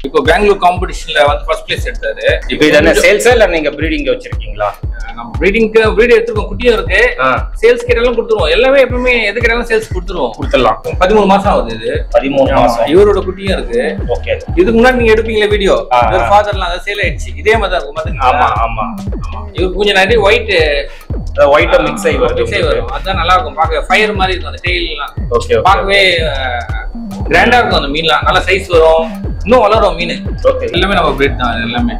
இப்போ பெங்களூர் காம்படிஷன்ல வந்து ஃபர்ஸ்ட் பிளேஸ் எடுத்தாரு இப்போ இது என்ன சேல்ஸா இல்ல நீங்க ப்ரீடிங் வச்சிருக்கீங்களா நம்ம ப்ரீடிங்க்கு ப்ரீட் எடுத்துருக்கோம் குட்டியும் இருக்கு ஆ சேல்ஸ் கேட்டாலும் கொடுத்துருவோம் எல்லாமே எப்பவுமே எது கேட்டாலும் சேல்ஸ் கொடுத்துருவோம் கொடுத்துடலாம் பதிமூணு மாசம் ஆகுது இது பதிமூணு மாசம் இவரோட குட்டியும் இருக்கு ஓகே இதுக்கு முன்னாடி நீங்க எடுப்பீங்களா வீடியோ ஆ, ஆ. இவர் ஃபாதர்லாம் அதை சேல் ஆயிடுச்சு இதே மாதிரி தான் இருக்கும் பாத்துக்கீங்களா? ஆமா ஆமா இவர் கொஞ்சம் நிறைய ஒயிட் ஒயிட் மிக்ஸ் ஆகி வருது மிக்ஸ் ஆகி வரும் அதான் நல்லா இருக்கும் பார்க்க ஃபயர் மாதிரி இருக்கும் அந்த டெய்லாம் ஓகே ஓகே பார்க்கவே கிராண்டா இருக்கும் அந்த மீன்லாம் நல்ல சைஸ் வரும் இன்னும் வளரும் மீன் ஓகே எல்லாமே நம்ம பிரீட் தான் இது எல்லாமே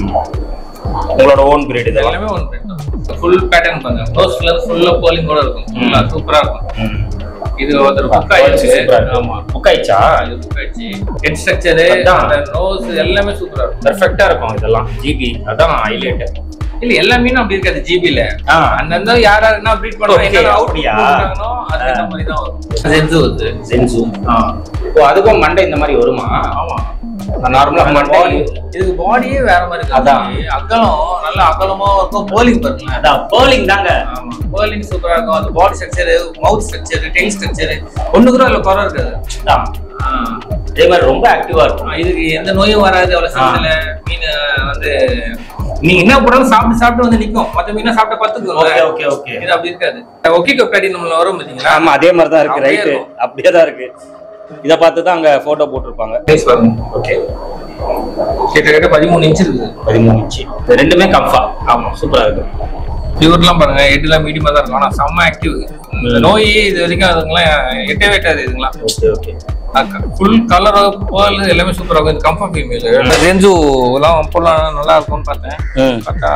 உங்களோட ஓன் பிரீட் இதெல்லாம் எல்லாமே ஒன் பிரீட் தான் ஃபுல் பேட்டர்ன் பாருங்க க்ளோஸ்ல இருந்து ஃபுல்லா போலிங் கூட இருக்கும் ஃபுல்லா சூப்பரா இருக்கும் ம். இது ஒருத்தர் புக் Quality ஆயிடுச்சு super ஆ இருக்கு. ஆமா புக் ஆயிடுச்சா இது புக் ஆயிடுச்சு ஹெட் ஸ்ட்ரக்சர் அதான். அந்த நோஸ் எல்லாமே சூப்பரா இருக்கும் பெர்ஃபெக்ட்டா இருக்கும் இதெல்லாம் ஜிபி அதான் ஹைலைட் இல்ல எல்லா மீனும் அப்படி இருக்காது ஜிபில ஆ. அந்தந்த யார் யார் என்ன ப்ரீட் பண்றாங்க Okay, என்ன அவுட் அப்படியா? பண்றாங்களோ அது அந்த மாதிரி தான் வரும் சென்சு வருது சென்சு ஓ அதுக்கும் மண்டை இந்த மாதிரி வருமா ஆமா நார்மலா மண்டை பாடி இதுக்கு பாடியே வேற மாதிரி இருக்கு அதான். அகலம் நல்ல அகலமா இருக்கும் போலிங் பாருங்களேன் அதான் பேர்லிங் தாங்க ஆமா போலிங் சூப்பரா இருக்கும் அந்த body structure mouth structure tail structure ஒண்ணு கூட அதுல குறை இருக்காது அதான் ஆ. அதே மாதிரி ரொம்ப ஆக்டிவா இருக்கும் இதுக்கு எந்த நோயும் வராது அவ்வளவு சீக்கிரத்துல மீன் வந்து நீங்க என்ன போட்டாலும் சாப்பிட்டு சாப்பிட்டு வந்து நிக்கும் மத்த மீனா சாப்பிட்ட ஓகே பத்துக்கும் ஓகே ஓகே இது அப்படி இருக்காது ஒக்கி கொக்காடி நம்மள வரும் பாத்தீங்களா ஆமா அதே மாதிரி தான் இருக்கு அப்படியே ரைட்டு இருக்கும். அப்படியே தான் இருக்கு இத பார்த்து தான் அங்க போட்டோ போட்டிருப்பாங்க சைஸ் பாருங்க ஓகே கிட்டத்தட்ட பதிமூணு இன்ச் இருக்குது பதிமூணு இன்ச்சு இது ரெண்டுமே கம்ஃபா ஆமா சூப்பரா இருக்கு பியூர்லாம் பாருங்க ஹெட்லாம் மீடியமா தான் இருக்கும் ஆனா செம்ம ஆக்டிவ் இந்த நோய் இது வரைக்கும் அதுங்களாம் எட்டவே எட்டாது இதுங்களாம் okay okay full colour pearl எல்லாமே சூப்பரா இருக்கும் இது கம்ஃபர்ட் ஃபீமேல் ரெஞ்சு எல்லாம் போடலாம் நல்லா இருக்கும்னு பார்த்தேன் ம் பார்த்தா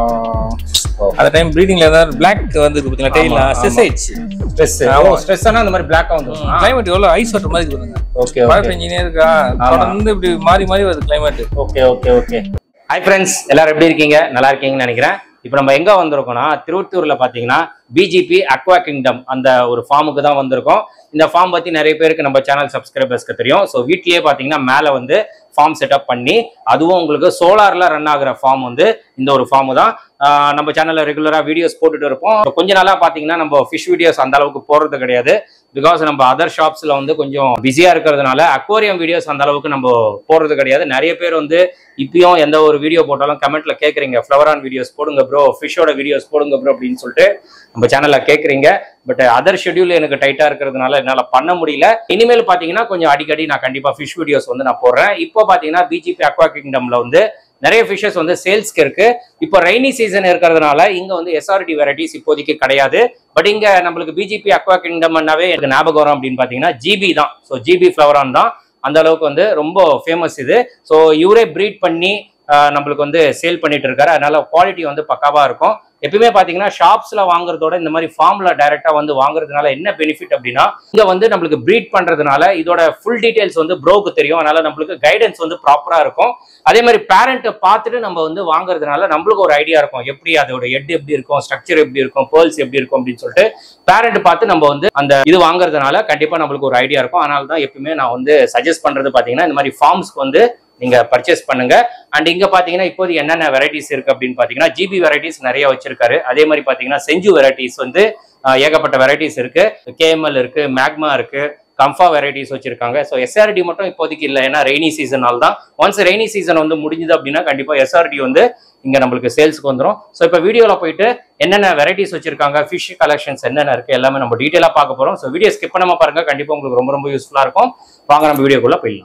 அந்த டைம் ப்ரீடிங்ல ஏதாவது பிளாக் வந்து பார்த்தீங்களா டெய்ல ஆமா, ஸ்ட்ரெஸ் ஆமா. ஆயிடுச்சு ஸ்ட்ரெஸ் ஓ ஸ்ட்ரெஸ் ஆனா அந்த மாதிரி பிளாக்கா வந்துரும் கிளைமேட் எவ்வளவு ஐஸ் வாட்டர் மாதிரி இருக்குதுங்க ஓகே மழை ஓகே பெஞ்சினே இருக்கா தொடர்ந்து இப்படி மாறி மாறி வருது climate okay okay okay hi friends எல்லாரும் எப்படி இருக்கீங்க நல்லா இருக்கீங்கன்னு நினைக்கிறேன் இப்போ நம்ம எங்க வந்திருக்கோம்னா திருவத்தூர்ல பாத்தீங்கன்னா பிஜிபி அக்வா கிங்டம் அந்த ஒரு ஃபார்முக்கு தான் வந்திருக்கோம் இந்த ஃபார்ம் பத்தி நிறைய பேருக்கு நம்ம சேனல் சப்ஸ்கிரைபர்ஸ்க்கு தெரியும் ஸோ வீட்லயே பாத்தீங்கன்னா மேல வந்து ஃபார்ம் செட்டப் பண்ணி அதுவும் உங்களுக்கு சோலார்ல ரன் ஆகுற ஃபார்ம் வந்து இந்த ஒரு ஃபார்ம் தான் ஆஹ் நம்ம சேனல்ல ரெகுலரா வீடியோஸ் போட்டுட்டு இருப்போம் இப்ப கொஞ்ச நாளா பாத்தீங்கன்னா நம்ம ஃபிஷ் வீடியோஸ் அந்த அளவுக்கு போறது கிடையாது பிகாஸ் நம்ம அதர் ஷாப்ஸ்ல வந்து கொஞ்சம் பிஸியா இருக்கிறதுனால அக்வாரியம் வீடியோஸ் அந்த அளவுக்கு நம்ம போடுறது கிடையாது நிறைய பேர் வந்து இப்பயும் எந்த ஒரு வீடியோ போட்டாலும் கமெண்ட்ல கேக்குறீங்க ஃப்ளவரான் வீடியோஸ் போடுங்க ப்ரோ ஃபிஷ்ஷோட வீடியோஸ் போடுங்க ப்ரோ அப்படின்னு சொல்லிட்டு நம்ம சேனல்ல கேக்குறீங்க பட் அதர் ஷெட்யூல் எனக்கு டைட்டா இருக்கிறதுனால என்னால பண்ண முடியல இனிமேல் பாத்தீங்கன்னா கொஞ்சம் அடிக்கடி நான் கண்டிப்பா ஃபிஷ் வீடியோஸ் வந்து நான் போடுறேன் இப்போ பாத்தீங்கன்னா பிஜிபி அக்வா கிங்டம்ல வந்து நிறைய ஃபிஷஸ் வந்து சேல்ஸ்க்கு இருக்கு இப்போ ரெய்னி சீசன் இருக்கிறதுனால இங்க வந்து எஸ்ஆர்டி வெரைட்டிஸ் இப்போதைக்கு கிடையாது பட் இங்க நம்மளுக்கு பிஜிபி அக்வா கிங்டம்னாவே எனக்கு ஞாபகம் வரும் அப்படின்னு பாத்தீங்கன்னா ஜிபி தான் ஸோ ஜிபி ஃப்ளவரான் தான் அந்த அளவுக்கு வந்து ரொம்ப ஃபேமஸ் இது ஸோ இவரே ப்ரீட் பண்ணி ஆஹ், நம்மளுக்கு வந்து சேல் பண்ணிட்டு இருக்காரு அதனால குவாலிட்டி வந்து பக்காவா இருக்கும் எப்பயுமே பாத்தீங்கன்னா ஷாப்ஸ்ல வாங்குறதோட இந்த மாதிரி ஃபார்ம்ல டைரக்டா வந்து வாங்குறதுனால என்ன பெனிஃபிட் அப்படின்னா இங்க வந்து நம்மளுக்கு ப்ரீட் பண்றதுனால இதோட ஃபுல் டீடைல்ஸ் வந்து ப்ரோக்கு தெரியும் அதனால நம்மளுக்கு கைடன்ஸ் வந்து ப்ராப்பரா இருக்கும் அதே மாதிரி பேரண்ட்டை பார்த்துட்டு நம்ம வந்து வாங்குறதுனால நம்மளுக்கு ஒரு ஐடியா இருக்கும் எப்படி அதோட ஹெட் எப்படி இருக்கும் ஸ்ட்ரக்சர் எப்படி இருக்கும் பேர்ல்ஸ் எப்படி இருக்கும் அப்படின்னு சொல்லிட்டு பேரண்ட் பார்த்து நம்ம வந்து அந்த இது வாங்குறதுனால கண்டிப்பா நம்மளுக்கு ஒரு ஐடியா இருக்கும் அதனால தான் எப்பயுமே நான் வந்து சஜஸ்ட் பண்றது பாத்தீங்கன்னா இந்த மாதிரி ஃபார்ம்ஸ்க்கு வந்து நீங்க பர்ச்சேஸ் பண்ணுங்க அண்ட் இங்க பாத்தீங்கன்னா இப்போது என்னென்ன வெரைட்டிஸ் இருக்கு அப்படின்னு பாத்தீங்கன்னா ஜிபி வெரைட்டிஸ் நிறைய வச்சிருக்காரு அதே மாதிரி பாத்தீங்கன்னா செஞ்சு வெரைட்டிஸ் வந்து ஆஹ், ஏகப்பட்ட வெரைட்டிஸ் இருக்கு கேஎம்எல் இருக்கு மேக்மா இருக்கு கம்ஃபா வெரைட்டிஸ் வச்சிருக்காங்க ஸோ எஸ்ஆர்டி மட்டும் இப்போதைக்கு இல்லை ஏன்னா ரெய்னி சீசனால் தான் ஒன்ஸ் ரெய்னி சீசன் வந்து முடிஞ்சுது அப்படின்னா கண்டிப்பா எஸ்ஆர்டி வந்து இங்க நம்மளுக்கு சேல்ஸ்க்கு வந்துடும் ஸோ இப்போ வீடியோல போயிட்டு என்னென்ன வெரைட்டிஸ் வச்சிருக்காங்க ஃபிஷ் கலெக்ஷன்ஸ் என்னென்ன இருக்கு எல்லாமே நம்ம டீட்டெயிலாக பார்க்க போறோம் ஸோ வீடியோ ஸ்கிப் பண்ணாம பாருங்க கண்டிப்பா உங்களுக்கு ரொம்ப ரொம்ப யூஸ்ஃபுல்லா இருக்கும் வாங்க நம்ம வீடியோக்குள்ள போயிடலாம்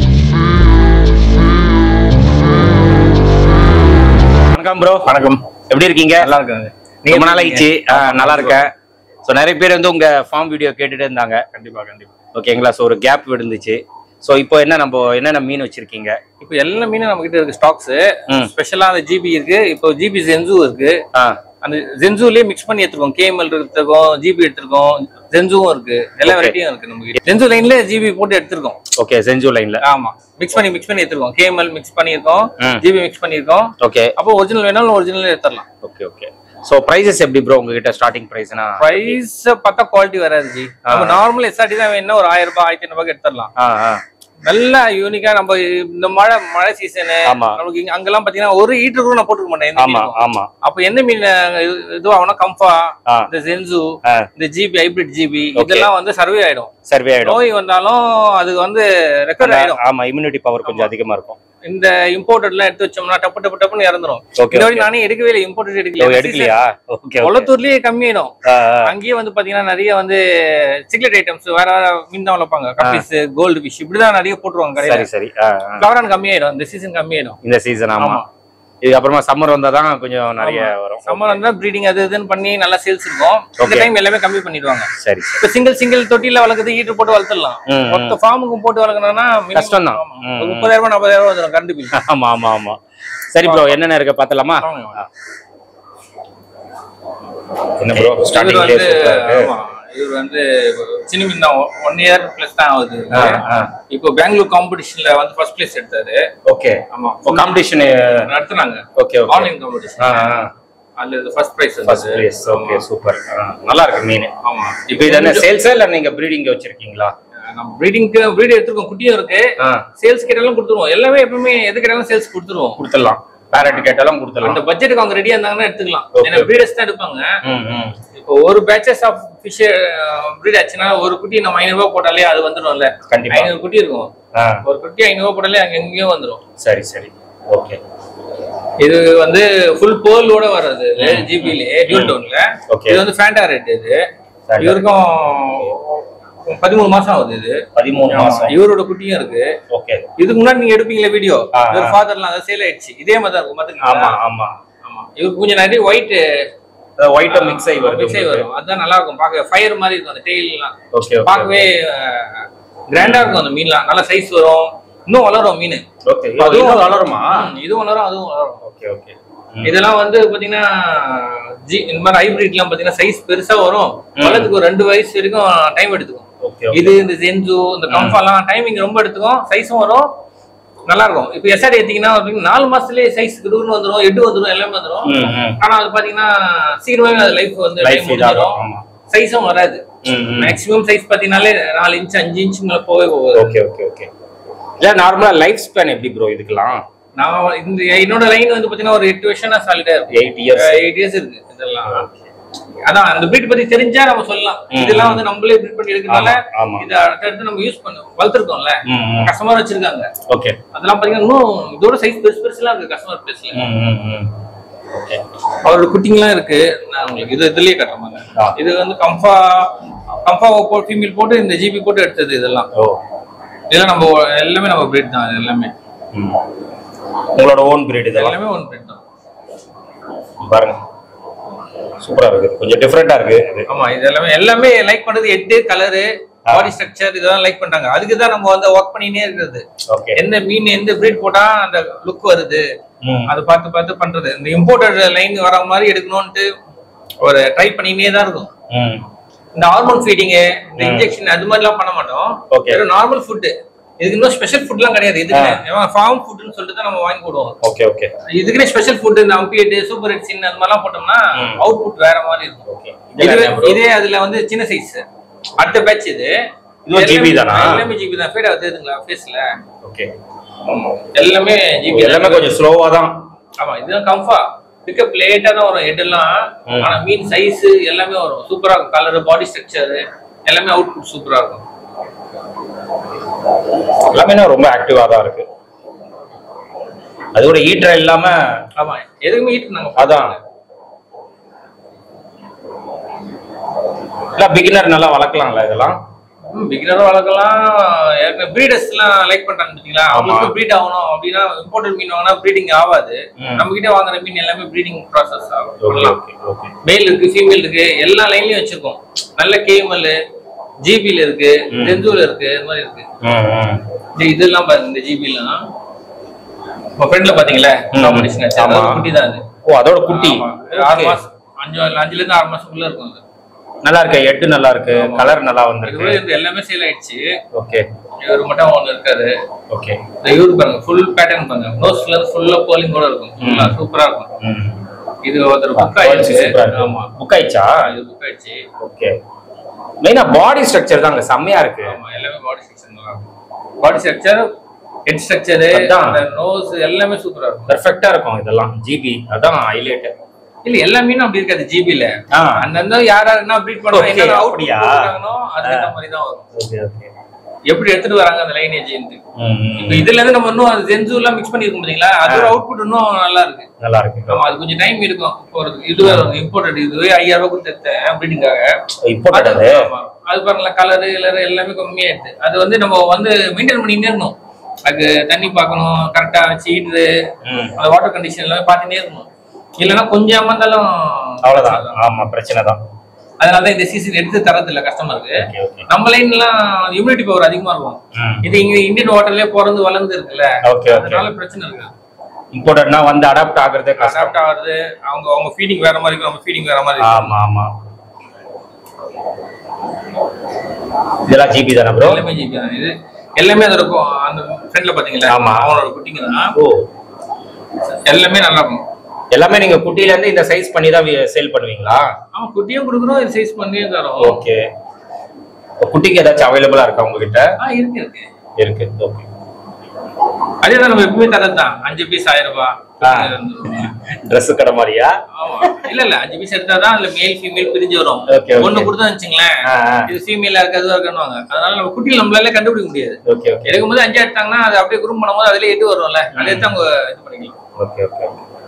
வணக்கம் ப்ரோ வணக்கம் எப்படி இருக்கீங்க நல்லா இருக்காங்க ரொம்ப நாள் ஆயிடுச்சு ஆ, நல்லா இருக்கேன் ஸோ நிறைய பேர் வந்து உங்க ஃபார்ம் வீடியோ கேட்டுட்டு இருந்தாங்க கண்டிப்பா கண்டிப்பா ஓகேங்களா ஸோ ஒரு கேப் விழுந்துச்சு ஸோ இப்போ என்ன நம்ம என்னென்ன மீன் வச்சிருக்கீங்க இப்போ எல்லா மீனும் நம்ம கிட்ட இருக்கு ஸ்டாக்ஸ் ம். ஸ்பெஷலா அந்த ஜிபி இருக்கு இப்போ ஜிபி ஜென்சு இருக்கு ஆ அந்த ஜென்சுலயே மிக்ஸ் பண்ணி எடுத்துருக்கோம் கேஎம்எல் எடுத்திருக்கோம் ஜிபி எடுத்திருக்கோம் ஜென்சுவும் இருக்கு எல்லா Okay. வெரைட்டியும் இருக்கு நம்ம கிட்ட ஜென்சு லைன்ல ஜிபி போட்டு எடுத்திருக்கோம் ஓகே செஞ்சு லைன்ல ஆமா மிக்ஸ் பண்ணி மிக்ஸ் பண்ணி எடுத்திருக்கோம் கேஎம்எல் மிக்ஸ் பண்ணியிருக்கோம் ம். ஜிபி மிக்ஸ் பண்ணியிருக்கோம் ஓகே அப்போ ஒரிஜினல் வேணாலும் ஒரிஜினல் எடுத்துடலாம் ஓகே ஓகே ஸோ ப்ரைஸஸ் எப்படி ப்ரோ உங்ககிட்ட ஸ்டார்டிங் ப்ரைஸ்னா பிரைஸ் பார்த்தா குவாலிட்டி வராது ஜி நம்ம நார்மல் எஸ்ஆர்டி தான் வேணும்னா ஒரு ஆயிரம் ரூபாய் ஆயிரத்தி ஐநூறு எடுத்துடலாம் ஆ ஆ நல்லா யூனிக்கா நம்ம இந்த மழை மழை சீசனு ஆமா நமக்கு இங்க அங்கெல்லாம் பாத்தீங்கன்னா ஒரு ஈட்டர் கூட நான் போட்டுக்க மாட்டேன் எந்த ஆமா மீனுக்கும். ஆமா அப்ப எந்த மீன் இது- இதுவாகும்னா கம்பா ஆ. இந்த சென்சு ஆ. இந்த ஜிபி ஹைபிரிட் ஜிபி Okay. இதெல்லாம் வந்து சர்வே ஆயிடும் சர்வே ஆயிடும் நோய் வந்தாலும் அது வந்து ரெக்கவர் ஆயிடும் ஆமா இம்யூனிட்டி பவர் கொஞ்சம் அதிகமா இருக்கும் இந்த இம்போர்ட்டட்லாம் எடுத்து வச்சோம்னா டப்பு டப்பு டப்புன்னு இறந்துரும் ஓகே இந்த வாட்டி நானே எடுக்கவே இல்லை இம்போர்ட்டட் எடுக்கல எடுக்கலையா ஓகே கொளத்தூர்லயே கம்மியாயிடும் அங்கேயே வந்து பாத்தீங்கன்னா நிறைய வந்து சிக்லெட் ஐட்டம்ஸ் வேற வேற மீன் தான் வளர்ப்பாங்க கப்பீஸ் கோல்டு ஃபிஷ் இப்படிதான் நிறைய போட்டுருவாங்க கடையில சரி சரி ஆ, ஆ. ஃபிளவரான் கம்மியாயிடும் இந்த சீசன் கம்மியாயிடும் இந்த சீசன் ஆமா ஆமா. இது அப்புறமா சம்மர் வந்தா தான் கொஞ்சம் நிறைய வரும் சம்மர் வந்தா ப்ரீடிங் அது இதுன்னு பண்ணி நல்லா சேல்ஸ் இருக்கும் இந்த Okay. டைம் எல்லாமே கம்மி பண்ணிடுவாங்க சரி சரி இப்ப சிங்கிள் சிங்கிள் தொட்டில வளர்க்குறது ஈட்டு போட்டு வளர்த்துடலாம் ம், ம். மொத்த ஃபார்முக்கும் போட்டு வளர்க்கணும்னா minimum கஷ்டம்தான். ஆமா. ம், ஒரு ம். முப்பதாயிரம் ரூபாய் நாற்பதாயிரம் ரூபாய் வந்துடும் கரண்ட் பில் ஆமா ஆமா ஆமா சரி ப்ரோ என்னென்ன இருக்கு பார்த்தலாமா ஆமாங்க. என்ன ப்ரோ இவர் ஸ்டார்டிங் வந்து ஆமா இவர் வந்து சின்ன மீன் தான் ஒன் இயர் பிளஸ் தான் ஆகுது இப்போ பெங்களூர் காம்படிஷன்ல வந்து ஃபர்ஸ்ட் பிளேஸ் எடுத்தாரு ஓகே ஆமா காம்படிஷன் நடத்துனாங்க ஓகே ஓகே ஆன்லைன் காம்படிஷன் அதுல first prize first place okay super நல்லா இருக்கு மீன் ஆமா இப்போ இது என்ன சேல்ஸா இல்ல நீங்க ப்ரீடிங் வச்சிருக்கீங்களா நம்ம ப்ரீடிங்க்கு ப்ரீட் எடுத்துருக்கோம் குட்டியும் இருக்கு ஆ சேல்ஸ் கேட்டாலும் கொடுத்துருவோம் எல்லாமே எப்பவுமே எது கேட்டாலும் சேல்ஸ் கொடுத்துருவோம் கொடுத்துடலாம் பேரட் கேட்டாலும் கொடுத்துடலாம் அந்த பட்ஜெட்டுக்கு அவங்க ரெடியா இருந்தாங்கன்னா எடுத்துக்கலாம் Okay. ஏன்னா ப்ரீடர்ஸ் தான் எடுப்பாங்க ம் ம் இப்போ ஒரு பேச்சஸ் ஆஃப் ஃபிஷ் ப்ரீட் ஆச்சுன்னா ஒரு குட்டி நம்ம ஐநூறு ரூபாய் போட்டாலே அது வந்துடும்ல கண்டிப்பா ஐநூறு குட்டி இருக்கும் ஆ ஒரு குட்டி ஐநூறு ரூபாய் போட்டாலே அங்க எங்கேயும் வந்துடும் சரி சரி ஓகே இது வந்து ஃபுல் போலோட வர்றது ஜிபிலே டியூல் டோன்ல Okay. இது வந்து ஃபேண்டா ரேட் இது Fanta. இவருக்கும் பதிமூணு மாசம் ஆகுது இது பதிமூணு மாசம் இவரோட குட்டியும் இருக்கு ஓகே இதுக்கு முன்னாடி நீங்க எடுப்பீங்களா வீடியோ ஆ, இவர் ஆ. ஃபாதர்லாம் அதை சேல் ஆயிடுச்சு இதே மாதிரி தான் இருக்கும் ஆமா பாத்துக்கீங்களா ஆமா ஆமா இவருக்கு கொஞ்சம் நிறைய ஒயிட் ஒயிட்டா மிக்ஸ் ஆகி வருது மிக்ஸ் ஆகி வரும் அதுதான் நல்லா இருக்கும் பார்க்க ஃபயர் மாதிரி இருக்கும் அந்த டெய்லாம் ஓகே ஓகே பார்க்கவே கிராண்டா இருக்கும் அந்த மீன்லாம் நல்ல சைஸ் வரும் இன்னும் வளரும் மீன் ஓகே அதுவும் வளருமா ம், இதுவும் வளரும் அதுவும் வளரும் ஓகே ஓகே இதெல்லாம் வந்து பாத்தீங்கன்னா ஜி இந்த மாதிரி ஹைபிரிட்லாம் பாத்தீங்கன்னா சைஸ் பெருசா வரும் வளர்த்துக்கு ஒரு ரெண்டு வயசு வரைக்கும் டைம் எடுத்துக்கும் ஓகே இது இந்த சென்சு இந்த கம்ஃபாலாம் டைமிங் ரொம்ப எடுத்துக்கும் சைஸும் வரும் நல்லா இருக்கும் இப்போ எஸ்ஆர் ஏத்தீங்கன்னா பாத்தீங்கன்னா நாலு மாசத்துலயே சைஸ் கிடுன்னு வந்துரும் எட்டு வந்துரும் எல்லாமே வந்துரும் ம் ம் ஆனா அது பாத்தீங்கன்னா சீக்கிரமாவே அது லைஃப் வந்து லைஃப் time இதாகும் முடிஞ்சிரும் ஆமா சைஸும் வராது ம் ம் மேக்ஸிமம் சைஸ் பாத்தீங்கன்னாலே நாலு இன்ச் அஞ்சு இன்ச் மேல போகவே போகாது ஓகே ஓகே ஓகே இல்ல நார்மலா லைஃப் ஸ்பேன் எப்படி ப்ரோ இதுக்கெல்லாம் நான் இந்த என்னோட லைன் வந்து பாத்தீங்கன்னா ஒரு எட்டு வருஷம் நான் சாலிடா இருக்கும் எயிட் இயர்ஸ் எயிட் இயர்ஸ் இருக்கு இதெல்லாம் அதான் அந்த பிரீட் பத்தி தெரிஞ்சா நம்ம சொல்லலாம் ம். இதெல்லாம் வந்து நம்மளே பிரீட் பண்ணி எடுக்கிறதுனால ஆமா ஆமா இதை அடுத்தடுத்து நம்ம யூஸ் பண்ண வளர்த்துருக்கோம்ல ம் ம் கஸ்டமர் வச்சிருக்காங்க ஓகே அதெல்லாம் பாத்தீங்கன்னா இன்னும் இதோட சைஸ் பெருசு பெருசுலாம் இருக்கு கஸ்டமர் பிளேஸ்ல ம் ம் ம் ஓகே அவரோட குட்டிங்லாம் இருக்கு நான் உங்களுக்கு இது இதுலயே கட்டுறேன் ஆ. இது வந்து கம்ஃபா கம்ஃபா போட்டு ஃபீமேல் போட்டு இந்த ஜிபி போட்டு எடுத்தது இதெல்லாம் ஓ இதெல்லாம் நம்ம எல்லாமே நம்ம பிரீட் தான் இது எல்லாமே ம் உங்களோட ஓன் பிரீட் இது இதெல்லாம் எல்லாமே ஒன் பிரீட் தான் பாருங்க சூப்பரா இருக்கு கொஞ்சம் டிஃப்ரெண்டா இருக்கு இது ஆமா இது எல்லாமே எல்லாமே லைக் பண்றது எட்டு கலரு பாடி ஸ்ட்ரக்சர் இதெல்லாம் லைக் பண்றாங்க அதுக்கு தான் நம்ம வந்து ஒர்க் பண்ணினே இருக்கிறது ஓகே எந்த மீன் எந்த பிரீட் போட்டா அந்த லுக் வருது ம் அதை பார்த்து பார்த்து பண்றது இந்த இம்போர்ட்டட் லைன் வர மாதிரி எடுக்கணும்ட்டு ஒரு ட்ரை பண்ணினே தான் இருக்கும் ம் இந்த ஹார்மோன் ஃபீடிங் இந்த இன்ஜெக்ஷன் அது மாதிரிலாம் பண்ண மாட்டோம் Okay. வெறும் நார்மல் ஃபுட் இதுக்கு இன்னும் ஸ்பெஷல் ஃபுட்லாம் கிடையாது இதுக்கு ஃபார்ம் ஃபுட்னு சொல்லிட்டு தான் நம்ம வாங்கி போடுவோம் ஓகே ஓகே இதுக்குன்னே ஸ்பெஷல் ஃபுட் இந்த அம்பியட் சூப்பர் எக்ஸின் அது மாதிரிலாம் போட்டோம்னா ம். அவுட்புட் வேற மாதிரி இருக்கும் ஓகே இதுவே இதே அதுல வந்து சின்ன சைஸ் அடுத்த பேட்ச் இது இதுவும் GB தானா? எல்லாமே ஜிபி தான் ஃபேட் ஆகுதுங்களா ஃபேஸ்ல ஓகே எல்லாமே ஜிபி எல்லாமே கொஞ்சம் ஸ்லோவா தான் ஆமா இதுதான் கம்ஃபா பிக்கப் லேட்டா தான் வரும் ஹெட் எல்லாம் ம். ஆனா மீன் சைஸ் எல்லாமே வரும் சூப்பரா இருக்கும் கலர் பாடி ஸ்ட்ரக்சர் எல்லாமே அவுட்புட் சூப்பரா இருக்கும் எல்லாமே ரொம்ப ஆக்டிவா தான் இருக்கு அது கூட ஈட்டர் இல்லாம ஆமா எதுக்குமே ஈட்டு நாங்க அதான் இல்ல பிகினர் நல்லா வளர்க்கலாம்ல இதெல்லாம் பிகினரும் வளர்க்கலாம் ஏற்கனவே breeders எல்லாம் லைக் பண்றாங்க பாத்தீங்களா அவங்களுக்கு ப்ரீட் ஆகணும் அப்படின்னா இம்போர்ட்டட் மீன் வாங்கினா ப்ரீடிங் ஆகாது ம். நம்ம கிட்ட வாங்குற மீன் எல்லாமே ப்ரீடிங் ப்ராசஸ் ஆகும் ஓகே பண்ணலாம் ஓகே ஓகே மேல் இருக்கு ஃபீமேல் இருக்கு எல்லா லைன்லயும் வச்சிருக்கோம் நல்ல கேமல் ஜிபில இருக்கு ம். தெந்தூல இருக்கு இது மாதிரி இருக்கு ம் ம் இந்த இதெல்லாம் பாருங்க இந்த ஜிபிலாம் உங்க ஃப்ரெண்ட்ல பாத்தீங்களா ம். காம்படிஷன் ஆச்சு ஆமா. அதாவது குட்டி தான் அது ஓ அதோட குட்டி ஆமா. ஆறு Okay. மாசம் அஞ்சு அஞ்சுல இருந்து ஆறு மாசத்துக்குள்ள இருக்கும் அது நல்லா இருக்கு ஹெட் நல்லா இருக்கு ஆமா. கலர் நல்லா இது வந்திருக்கு கூட இந்த எல்லாமே சேல் ஆயிடுச்சு ஓகே இவர் மட்டும் ஒண்ணு இருக்காரு ஓகே இந்த இவரு பாருங்க ஃபுல் பேட்டர்ன் பாருங்க நோஸ்ல இருந்து ஃபுல்லா போலிங் கூட இருக்கும் ஃபுல்லா சூப்பரா இருக்கும் ம் இது ஒருத்தர் புக் ஆயிடுச்சு சூப்பரா இருக்கு ஆமா புக் ஆயிடுச்சா இது புக் ஆயிடுச்சு ஓகே மெயினா பாடி ஸ்ட்ரக்சர் தான் அங்க செம்மையா இருக்கு ஆமா எல்லாமே பாடி செக்ஷன் நல்லா இருக்கும் பாடி ஸ்ட்ரக்சர் ஹெட் ஸ்ட்ரக்சர் அதான். அந்த நோஸ் எல்லாமே சூப்பரா இருக்கும் பெர்ஃபெக்டா இருக்கும் இதெல்லாம் ஜிபி அதான் ஹைலைட் இல்ல எல்லா மீனும் அப்படி இருக்காது ஜிபில ஆ அந்தந்த யார் யார் என்ன ப்ரீட் பண்றாங்க Okay, என்ன அவுட் அப்படியா? பண்றாங்களோ அதுக்கு மாதிரி தான் வரும் ஓகே ஓகே எப்படி எடுத்துட்டு வராங்க அந்த லைனேஜ் இப்போ இதுல இருந்து நம்ம இன்னும் அது ஜென்சு எல்லாம் மிக்ஸ் பண்ணிருக்கோம் பாத்தீங்களா அதோட அவுட்புட் இன்னும் நல்லா இருக்கு நல்லா இருக்கு ஆமா அது கொஞ்சம் டைம் எடுக்கும் போறதுக்கு இதுவே இம்போர்ட்டட் இதுவே ஐயாயிரம் ரூபாய் கொடுத்து எடுத்தேன் ப்ரீடிங்காக இப்போ அது ஆமா. அது பாருங்களா கலரு கலர் எல்லாமே கம்மியாயிடுது அது வந்து நம்ம வந்து மெயின்டைன் பண்ணிட்டே இருக்கணும் அதுக்கு தண்ணி பார்க்கணும் கரெக்டா சீடு ம் அந்த வாட்டர் கண்டிஷன் எல்லாமே பார்த்துட்டே இருக்கணும் இல்லைன்னா கொஞ்சம் ஏமாந்தாலும் அவ்வளவுதான் ஆமா பிரச்சனை தான் அதனால தான் இந்த சீசன் எடுத்து தரது இல்ல கஸ்டமருக்கு ஓகே ஓகே நம்ம லைன்லாம் இம்யூனிட்டி பவர் அதிகமா இருக்கும் ம் இது இங்க இந்தியன் வாட்டர்லயே பிறந்து வளர்ந்து இருக்குல்ல ஓகே ஓகே அதனால பிரச்சனை இருக்கு இம்போர்ட்டட்னா வந்து அடாப்ட் ஆகுறதே கஷ்டம் அடாப்ட் ஆகுது அவங்க அவங்க ஃபீடிங் வேற மாதிரி இருக்கும் நம்ம ஃபீடிங் வேற மாதிரி இருக்கும். ஆமா ஆமா இதெல்லாம் ஜிபி தானே ப்ரோ எல்லாமே ஜிபி தான் இது எல்லாமே அது இருக்கும் அந்த ஃப்ரெண்ட்ல பாத்தீங்களா ஆமா. அவனோட குட்டிங்க தான் ஓ எல்லாமே நல்லா இருக்கும் எல்லாமே நீங்க குட்டில இருந்து இந்த சைஸ் பண்ணி தான் சேல் பண்ணுவீங்களா அவன் குட்டியும் கொடுக்குறோம் இது சைஸ் பண்ணியும் தரோம் ஓகே குட்டிக்கு ஏதாச்சும் அவைலபிளா இருக்கா உங்ககிட்ட ஆ இருக்கு இருக்கு இருக்கு ஓகே அதே தான் நம்ம எப்பவுமே தரது தான் அஞ்சு பீஸ் ஆயிரம் ரூபாய் ஆ. Dress கடை மாதிரியா ஆமா இல்ல இல்ல அஞ்சு பீஸ் எடுத்தாதான் அதுல மேல் ஃபீமேல் பிரிஞ்சு வரும் Okay, okay. ஒண்ணு கொடுத்தா வச்சுங்களேன் ஆ, ஆ. இது ஃபீமேலா இருக்கு அதுவா இருக்குன்னு அதனால நம்ம குட்டியில் நம்மளால கண்டுபிடிக்க முடியாது ஓகே ஓகே எடுக்கும்போது அஞ்சு எடுத்தாங்கன்னா அது அப்படியே குரூப் பண்ணும்போது அதுல எட்டு வரும்ல அதை எடுத்து அவங்க இது பண்ணிக்கலாம் ஓகே ஓகே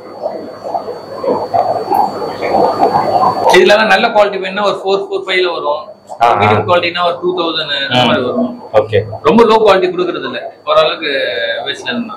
இதுல எல்லாம் நல்ல குவாலிட்டி வேணும்னா ஒரு ஃபோர் ஃபோர் ஃபைவ்ல வரும் ஆ, ஆ. மீடியம் குவாலிட்டினா ஒரு டூ தௌசண்ட் அந்த மாதிரி வரும் ஓகே ரொம்ப லோ குவாலிட்டி கொடுக்கறது இல்ல ஓரளவுக்கு வேஸ்ட்ல இருந்தா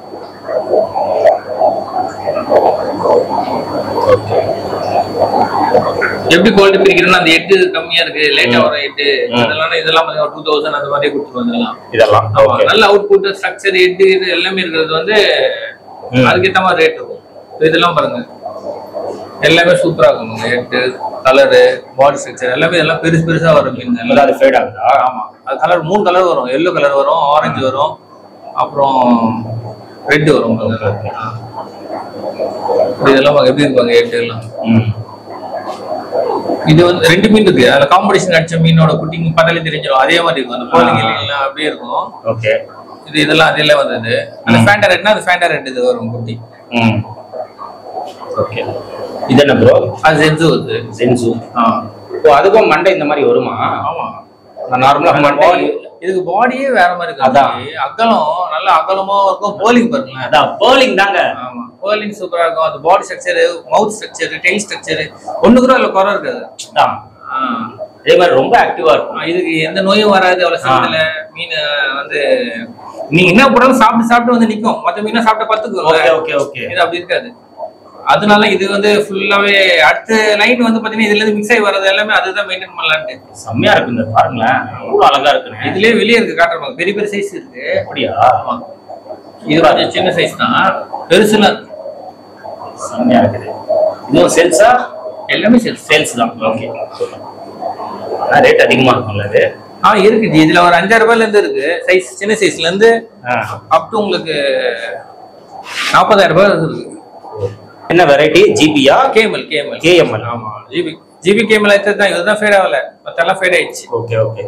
ஓகே எப்படி குவாலிட்டி பிரிக்கிறோம்னா அந்த எட்டு கம்மியா இருக்கு லேட்டா வர எட்டு ம். அதெல்லாம் இதெல்லாம் பாத்தீங்கன்னா டூ தௌசண்ட் அந்த மாதிரியே கொடுத்துருவோம் இதெல்லாம் இதெல்லாம் ஆமா, ஓகே நல்ல அவுட்புட் ஸ்ட்ரக்சர் எட்டு இது எல்லாமே இருக்கிறது வந்து ம். அதுக்கேத்த மாதிரி ரேட் இருக்கும் இப்ப இதெல்லாம் பாருங்க எல்லாமே சூப்பரா இருக்கும் ஹெட்டு கலரு பாடி ஸ்ட்ரக்சர் எல்லாமே இதெல்லாம் பெருசு பெருசா வரும் மீன் எல்லாம் அது ஃபேட் ஆகுதா ஆமா அது கலர் மூணு கலர் வரும் எல்லோ கலர் வரும் ஆரஞ்சு வரும் அப்புறம் ரெட் வரும் பாருங்க. ஆ. இப்படி இதெல்லாம் பாருங்க, எப்படி இருப்பாங்க எட்டு எல்லாம் ம் இது வந்து ரெண்டு மீன் இருக்கு அதுல காம்படிஷன் அடிச்ச மீனோட குட்டிங்க பார்த்தாலே தெரிஞ்சிடும் அதே மாதிரி இருக்கும் அந்த கோலிங் எல்லாம் அப்படியே இருக்கும் ஓகே இது இதெல்லாம் அதில் வந்தது அந்த ஃபேண்டா ரெட்னா அந்த ஃபேண்டா ரெட் இது வரும் குட்டி ம் ஓகே இது என்ன ப்ரோ அது சென்சு வருது சென்சு ஆ ஓ அதுக்கும் மண்டை இந்த மாதிரி வருமா ஆமா நான் நார்மலா மண்டை பாடி இதுக்கு பாடியே வேற மாதிரி இருக்கு அதான். அகலம் நல்ல அகலமா இருக்கும் போலிங் பாருங்களேன் அதான் பேர்லிங் தாங்க ஆமா போலிங் சூப்பரா இருக்கும் அந்த body structure mouth structure tail structure ஒண்ணு கூட அதுல குறை இருக்காது அதான் ஆ. அதே மாதிரி ரொம்ப ஆக்டிவா இருக்கும் ஆ, இதுக்கு எந்த நோயும் வராது அவ்வளவு சீக்கிரத்துல மீன் வந்து நீங்க என்ன போட்டாலும் சாப்பிட்டு சாப்பிட்டு வந்து நிக்கும் மத்த மீனா சாப்பிட்ட ஓகே பத்துக்கு ஓகே ஓகே இது அப்படி இருக்காது அதனால இது வந்து ஃபுல்லாவே அடுத்த லைன் வந்து பாத்தீங்கன்னா இதுல இருந்து மிக்ஸ் ஆகி வர்றது எல்லாமே அதுதான் மெயின்டைன் பண்ணலான்ட்டு செம்மையா இருக்குங்க பாருங்களேன் எவ்வளவு அழகா இருக்குன்னு இதுலயே வெளியே இருக்கு காட்டுறாங்க பெரிய பெரிய சைஸ் இருக்கு அப்படியா ஆமா. இது கொஞ்சம் சின்ன சைஸ் தான் பெருசுல செம்மையா இருக்குது இதுவும் சேல்ஸா எல்லாமே சைஸ் சேல்ஸ் தான் ஓகே ஆனா ரேட் அதிகமா இருக்கும்ல அது ஆ இருக்கு ஜி இதுல ஒரு அஞ்சாயிரம் ரூபாயில இருந்து இருக்கு சைஸ் சின்ன சைஸ்ல இருந்து ஆ. அப் டு உங்களுக்கு நாற்பதாயிரம் ரூபாய் இருக்கு என்ன வெரைட்டி ஜிபியா கேமல் கேமல் கேஎம்எல் ஆமா ஜிபி ஜிபி கேமல் எடுத்தது தான் இதுதான் ஃபேட் ஆகல மத்தெல்லாம் ஃபேட் ஆயிடுச்சு ஓகே ஓகே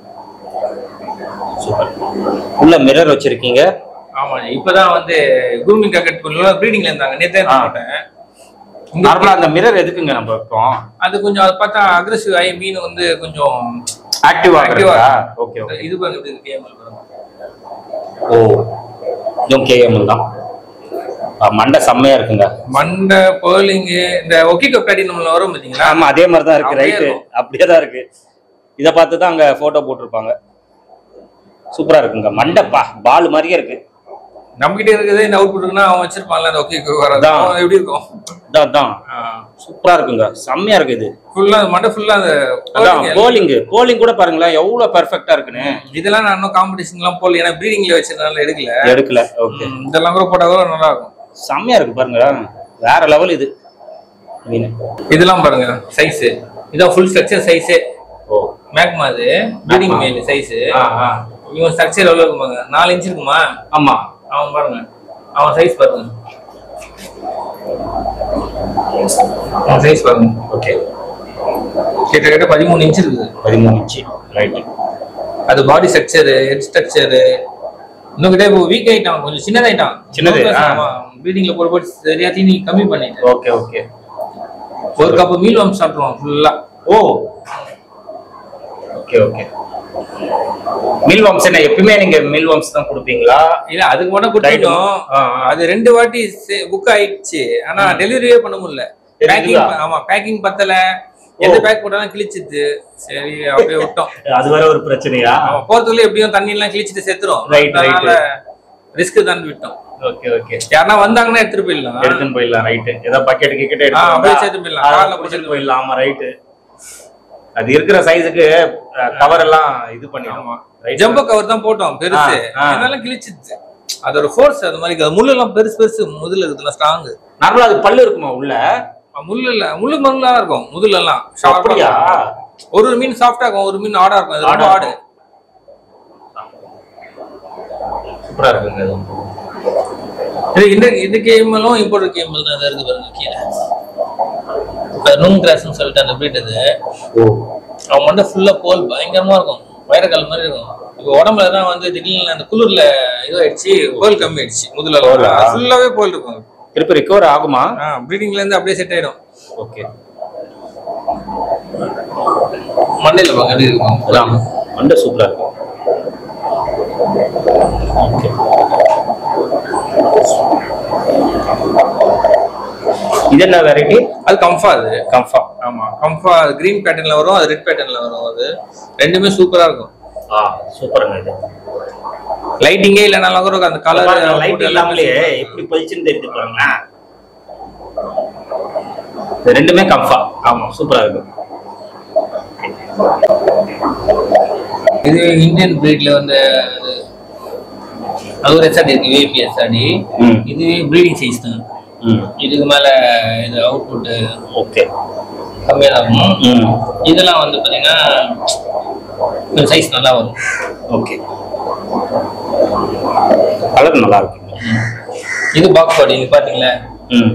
சூப்பர் உள்ள மிரர் வச்சிருக்கீங்க ஆமா இப்பதான் வந்து குரூமிங் கட் பண்ணல ப்ரீடிங்ல இருந்தாங்க நேத்தே ஆ. போட்டேன் நார்மலா அந்த மிரர் எதுக்குங்க நம்ம வைப்போம் அது கொஞ்சம் அதை பார்த்தா அக்ரெசிவ் ஆகி மீன் வந்து கொஞ்சம் ஆக்டிவ் Active ஆகுறதா ஆ. ஓகே ஓகே இது பாருங்க கேமல் பாருங்க ஓ இதுவும் கேஎம்எல் தான் ஆ, மண்டை செம்மையா இருக்குங்க மண்டை பேர்லிங்கு இந்த ஒக்கி கப்டாடி நம்மள வரும் பாத்தீங்களா ஆமா அதே மாதிரி தான் இருக்கு அப்படியே ரைட்டு இருக்கும். அப்படியே தான் இருக்கு இத பார்த்து தான் அங்க போட்டோ போட்டிருப்பாங்க சூப்பரா இருக்குங்க மண்டைப்பா பால் மாதிரியே இருக்கு நம்ம கிட்ட இருக்குது இந்த அவுட்புட் இருக்குன்னா அவன் வச்சிருப்பான்ல அந்த ஒக்கி வராது அதான். அவன் எப்படி இருக்கும் அதான் அதான் சூப்பரா இருக்குங்க செம்மையா இருக்கு இது ஃபுல்லா மண்டை ஃபுல்லா அந்த அதான் pearling போலிங் போலிங் கூட பாருங்களேன் எவ்வளவு பெர்ஃபெக்ட்டா இருக்குன்னு இதெல்லாம் நான் இன்னும் காம்படிஷன் எல்லாம் போடல ஏன்னா ப்ரீடிங்ல வச்சதுனால எடுக்கல எடுக்கல ஓகே ம், இதெல்லாம் கூட போட்டா கூட நல்லா இருக்கும் செம்மையா இருக்கு பாருங்க வேற லெவல் இது மீன் இதெல்லாம் பாருங்க சைஸ் இதான் ஃபுல் ஸ்ட்ரக்சர் சைஸே ஓ மேக்மா அது ப்ரீடிங் மேல் சைஸ் ஆ ஆ இவன் ஸ்ட்ரக்சர் எவ்வளவு இருக்குமாங்க நாலு இன்ச் இருக்குமா ஆமா அவன் பாருங்க அவன் சைஸ் பாருங்க அவன் சைஸ் பாருங்க ஓகே கிட்டத்தட்ட பதிமூணு இன்ச் இருக்குது பதிமூணு இன்ச்சு ரைட்டு அது பாடி ஸ்ட்ரக்சரு ஹெட் ஸ்ட்ரக்சரு இன்னும் கிட்ட இப்போ வீக் ஆயிட்டான் கொஞ்சம் சின்னதாயிட்டான் சின்னது, ஆ. ப்ரீடிங்ல போட போட்டு சரியா தீனி கம்மி பண்ணிட்டேன் ஓகே ஓகே ஒரு கப் மீல் வம்ஸ் சாப்பிடுவோம் ஃபுல்லா ஓ ஓகே ஓகே மில் வம்ஸ் என்ன எப்பயுமே நீங்க மில் வம்ஸ் தான் கொடுப்பீங்களா இல்ல அதுக்கு மட்டும் கொடுத்துட்டோம் ஆ, ஆ. அது ரெண்டு வாட்டி புக் ஆயிடுச்சு ஆனா டெலிவரியே பண்ண முடியல பேக்கிங் தெரியுதா? ஆமா பேக்கிங் பத்தல எந்த பேக் போட்டாலும் கிழிச்சிது சரி அப்படியே விட்டோம் அது வேற ஒரு பிரச்சனையா அவன் போறதுக்குள்ள எப்படியும் தண்ணி எல்லாம் கிழிச்சிட்டு செத்துரும் Right, right. அதனால ரிஸ்க் தான் விட்டோம் ஓகே ஓகே யாருன்னா வந்தாங்கன்னா எடுத்துட்டு போயிடலாம் எடுத்துன்னு போயிடலாம் ரைட்டு ஏதாவது பக்கெட் கிக்கெட் ஆ, அப்படியே எடுத்து சேர்த்து போயிடலாம். கார்ல பிடிச்சிட்டு போயிடலாம் ஆமா ரைட்டு அது இருக்கிற சைஸுக்கு கவர் எல்லாம் இது பண்ணிடும் ரைட் ஜம்போ கவர் தான் போட்டோம் பெருசு ஆ, ஆ. அதனால கிழிச்சிச்சு அதோட ஃபோர்ஸ் அது மாதிரி அது முள்ளு எல்லாம் பெருசு பெருசு முதுல இருக்குதுல ஸ்ட்ராங் நார்மலா அது பல்லு இருக்குமா உள்ள முள்ளு இல்ல முள்ளு மருளா இருக்கும் முதுல எல்லாம் sharp ஆ அப்படியா இருக்கும். ஒரு ஒரு மீன் சாஃப்டா இருக்கும் ஒரு மீன் ஆடா இருக்கும் அது ரொம்ப ஆடா ஆடு சூப்பரா இருக்குங்க இது. இது இந்த இது கேமெல்லாம் இம்போர்ட் கேமல் தான் இருக்கு பாருங்க கீழே அது நூம் கிராஸ்னு சொல்லிட்டு அந்த breed அது ஓ அவன் வந்து ஃபுல்லா போல் பயங்கரமா இருக்கும் வைரக்கால் மாதிரி இருக்கும் இப்போ உடம்புல தான் வந்து திடீர்னு அந்த குளிர்ல இதாயிடுச்சு போல் கம்மி ஆயிடுச்சு முதல்ல போலா? ஃபுல்லாவே போல் இருக்கும் திருப்பி ரிகவர் ஆகுமா ஆ ப்ரீடிங்ல இருந்து அப்படியே செட் ஆயிடும் ஓகே மண்டையில பாங்க எப்படி இருக்கும் அதான் மண்டை சூப்பரா இருக்கும் ஓகே இது என்ன வெரைட்டி அது கம்ஃபா அது கம்ஃபா ஆமா கம்ஃபா கிரீன் பேட்டர்ன்ல வரும் அது ரெட் பேட்டர்ன்ல வரும் அது ரெண்டுமே சூப்பரா இருக்கும் ஆ சூப்பருங்க இது லைட்டிங்கே இல்லைனாலும் கூட அந்த கலர் லைட் இல்லாமலே எப்படி பொசிஷன் தெரியுது பாருங்களேன் இது ரெண்டுமே கம்ஃபா ஆமா சூப்பரா இருக்கு இது இந்தியன் பிரீட்ல வந்து அது- அது ஒரு எஸ்ஆடி இருக்கு விஐபி எஸ்ஆடி ம். இது ப்ரீடிங் சைஸ் தான் ம் இதுக்கு மேல இது அவுட்புட் ஓகே கம்மியாக தான் இருக்கும் ம் இதெல்லாம் வந்து பாத்தீங்கன்னா சைஸ் நல்லா வரும் ஓகே கலர் நல்லா இருக்குங்க இது பாக்ஸ் பாடி இது பாத்தீங்களா ம்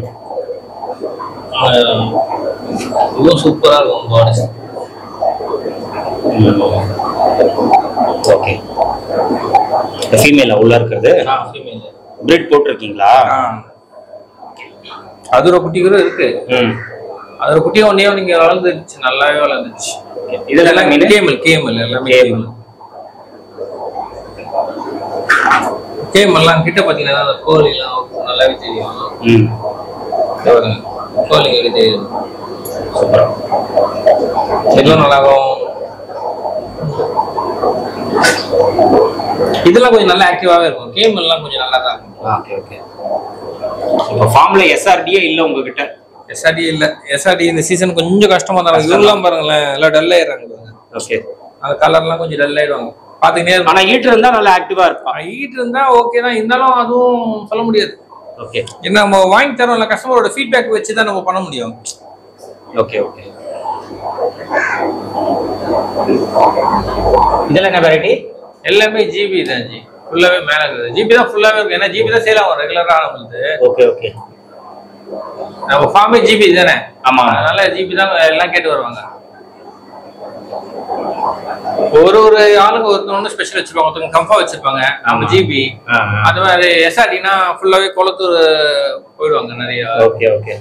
அஹ் இதுவும் சூப்பரா இருக்கும் பாடி ஓகே ஃபீமேல உள்ள இருக்கிறது பிரெட் போட்டிருக்கீங்களா அதோட குட்டி கூட இருக்கு ம் அதோட குட்டியும் ஒன்னே நீங்க வளர்ந்துருச்சு நல்லாவே வளர்ந்துச்சு ஓகே இதெல்லாம் மீன் கேமல் கேமல் எல்லாமே கேமல். கேமல் கேமல்லாம் கிட்ட பாத்தீங்கன்னா அந்த கோழி எல்லாம் நல்லாவே தெரியும் ம் இங்க பாருங்க கோழி எப்படி தெரியும் சூப்பரா இதெல்லாம் நல்லாகும் இதெல்லாம் கொஞ்சம் நல்லா ஆக்டிவாவே இருக்கும் கேம் எல்லாம் கொஞ்சம் நல்லா தான் இருக்கும் ஓகே ஓகே இப்போ ஃபார்ம்ல எஸ்ஆர்டியே இல்ல உங்ககிட்ட எஸ்ஆர்டி இல்ல எஸ்ஆர்டி இந்த சீசன் கொஞ்சம் கஷ்டமா தான் இருக்கும் இவங்கெல்லாம் பாருங்களேன் எல்லாம் டல் ஆயிடுறாங்க பாருங்க. ஓகே அந்த கலர்லாம் கொஞ்சம் டல் ஆயிடுவாங்க பாத்துக்கிட்டே இருக்கும் ஆனா ஈட்டு இருந்தா நல்லா ஆக்டிவா இருப்பான் ஈட் இருந்தா ஓகே தான் இருந்தாலும் அதுவும் சொல்ல முடியாது ஓகே ஏன்னா நம்ம வாங்கி தரோம்ல கஸ்டமரோட ஃபீட்பேக் வச்சு தான் நம்ம பண்ண முடியும் ஓகே ஓகே இதெல்லாம் என்ன வெரைட்டி எல்லாமே ஜிபி தான் ஜி ஃபுல்லாவே மேல இருக்குது ஜிபி தான் ஃபுல்லாவே இருக்கு ஏன்னா ஜிபி தான் சேல் ஆகும் ரெகுலரா நம்மளுக்கு ஓகே ஓகே நம்ம ஃபார்மே ஜிபி தானே ஆமா அதனால ஜிபி தான் எல்லாம் கேட்டு வருவாங்க ஒரு ஒரு ஆளுங்க ஒருத்தவங்க ஸ்பெஷல் வச்சிருப்பாங்க ஒருத்தவங்க கம்ஃபா வச்சிருப்பாங்க நம்ம ஆமா. ஜிபி ஆ அது மாதிரி எஸ்ஆர்டினா ஃபுல்லாவே குளத்தூர் போயிடுவாங்க நிறைய ஓகே ஓகே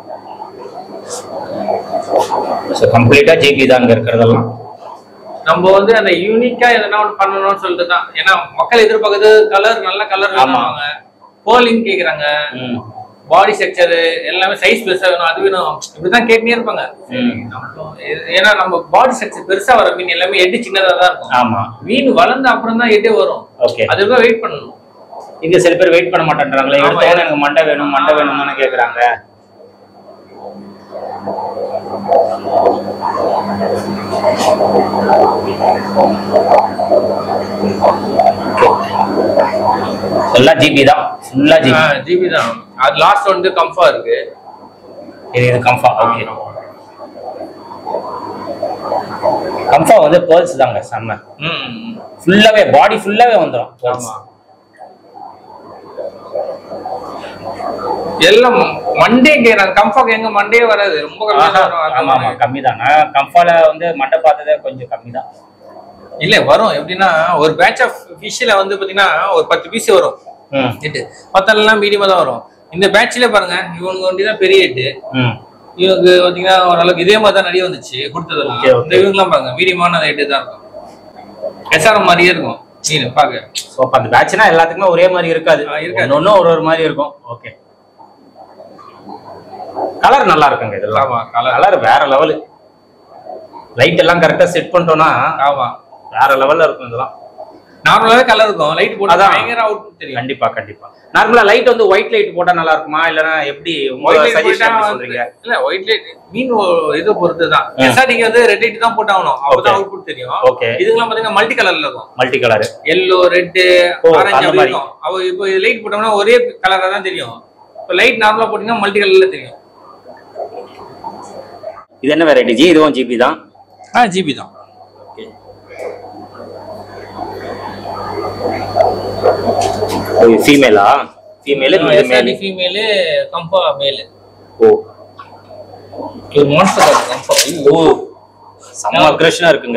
ஸோ கம்ப்ளீட்டா ஜிபி தான் அங்க இருக்கிறதெல்லாம் நம்ம வந்து அந்த யூனிக்கா எதனா ஒன்று பண்ணணும்னு சொல்லிட்டு தான் ஏன்னா மக்கள் எதிர்பார்க்கறது கலர் நல்ல கலர் ஆமா. வேணுவாங்க போலிங் கேக்குறாங்க ம் பாடி ஸ்ட்ரக்சர் எல்லாமே சைஸ் பெருசா வேணும் அது வேணும் இப்படிதான் கேட்டுனே இருப்பாங்க ம். இது- ஏன்னா நம்ம பாடி ஸ்ட்ரக்சர் பெருசா வர மீன் எல்லாமே எட்டு சின்னதா தான் இருக்கும் ஆமா மீன் வளர்ந்த அப்புறம் தான் எட்டே வரும் ஓகே அதுக்காக வெயிட் பண்ணணும் இங்க சில பேர் வெயிட் பண்ண மாட்டேன்றாங்களே ஆமா. எடுத்தோட எனக்கு மண்டை வேணும் மண்டை வேணும் தானே கேக்குறாங்க எல்லாம் ஜிபி தான் ஃபுல்லா ஜிபி ஜிபி தான் அது லாஸ்ட் வந்து கம்ஃபா இருக்கு இது இது கம்ஃபா ஓகே கம்ஃபா வந்து பேர்ல்ஸ் தாங்க செம்ம ம், ம். ஃபுல்லாவே பாடி ஃபுல்லாவே வந்துடும் ஆமா எல்லாம் மண்டே கேக்குறாங்க கம்ஃபாக்கு எங்க மண்டே வராது ரொம்ப கம்மியா தான் வரும் ஆமா ஆமா அது கம்மி தான் கம்ஃபால வந்து மண்டை பார்த்ததே கொஞ்சம் கம்மி தான் இல்ல வரும் எப்படின்னா ஒரு பேட்ச் ஆஃப் ஃபிஷ்ல வந்து பாத்தீங்கன்னா ஒரு பத்து பீஸ் வரும் ம் எட்டு மத்தெல்லாம் மீடியமா தான் வரும் இந்த பேட்ச்ல பாருங்க இவனுக்கு வண்டி தான் பெரிய எட்டு ம் இவனுக்கு பாத்தீங்கன்னா ஓரளவுக்கு இதே மாதிரி தான் நிறைய வந்துச்சு கொடுத்ததெல்லாம் Okay, okay. இந்த இவங்கெல்லாம் பாருங்க மீடியமான எட்டு தான் இருக்கும் எஸ்ஆர்எம் மாதிரியே இருக்கும் மீன் பாக்க ஸோ அப்போ அந்த பேட்ச்னா எல்லாத்துக்குமே ஒரே மாதிரி இருக்காது ஆ, இருக்காது. ஒன்றும் ஒரு ஒரு மாதிரி இருக்கும் ஓகே கலர் நல்லா இருக்குங்க இதெல்லாம் ஆமா கலர் கலர் வேற லெவலு லைட் எல்லாம் கரெக்டா செட் பண்ணிட்டோம்னா ஆமா வேற லெவல்ல இருக்கும் இதெல்லாம் நார்மலாவே கலர் இருக்கும் லைட் போட்டா அதான். பயங்கர அவுட் தெரியும் கண்டிப்பா கண்டிப்பா நார்மலா லைட் வந்து ஒயிட் லைட் போட்டா நல்லா இருக்குமா இல்லனா எப்படி உங்க ஒயிட் லைட் சஜஷன் போட்டா எப்படி சொல்றீங்க வந்து- இல்ல ஒயிட் லைட் மீன் ஒரு இது பொறுத்து தான் ம். எஸ்ஆர்டிக்கு வந்து ரெட் லைட் தான் போட்டாகணும் அப்பதான் Okay. அவுட்புட் தெரியும் ஓகே இதுக்கெல்லாம் பாத்தீங்கன்னா மல்டி கலர்ல இருக்கும் மல்டி கலர் எல்லோ ரெட் ஓ, ஆரஞ்சு அந்த அப்படி மாதிரி. இருக்கும் அவ இப்போ லைட் போட்டோம்னா ஒரே கலரா தான் தெரியும் இப்போ லைட் நார்மலா போட்டீங்கன்னா மல்டி கலர்ல தெரியும் இது என்ன வெரைட்டி ஜி இதுவும் ஜிபி தான் ஆ ஜிபி தான் ஃபீமேலா ஃபீமேல் இது எஸ்ஆர்டி மேல் ஃபீமேலு கம்பா மேலு ஓ ஒரு மான்ஸ்டர் கம்பா ஓ செம்ம அக்ரஷனா இருக்குங்க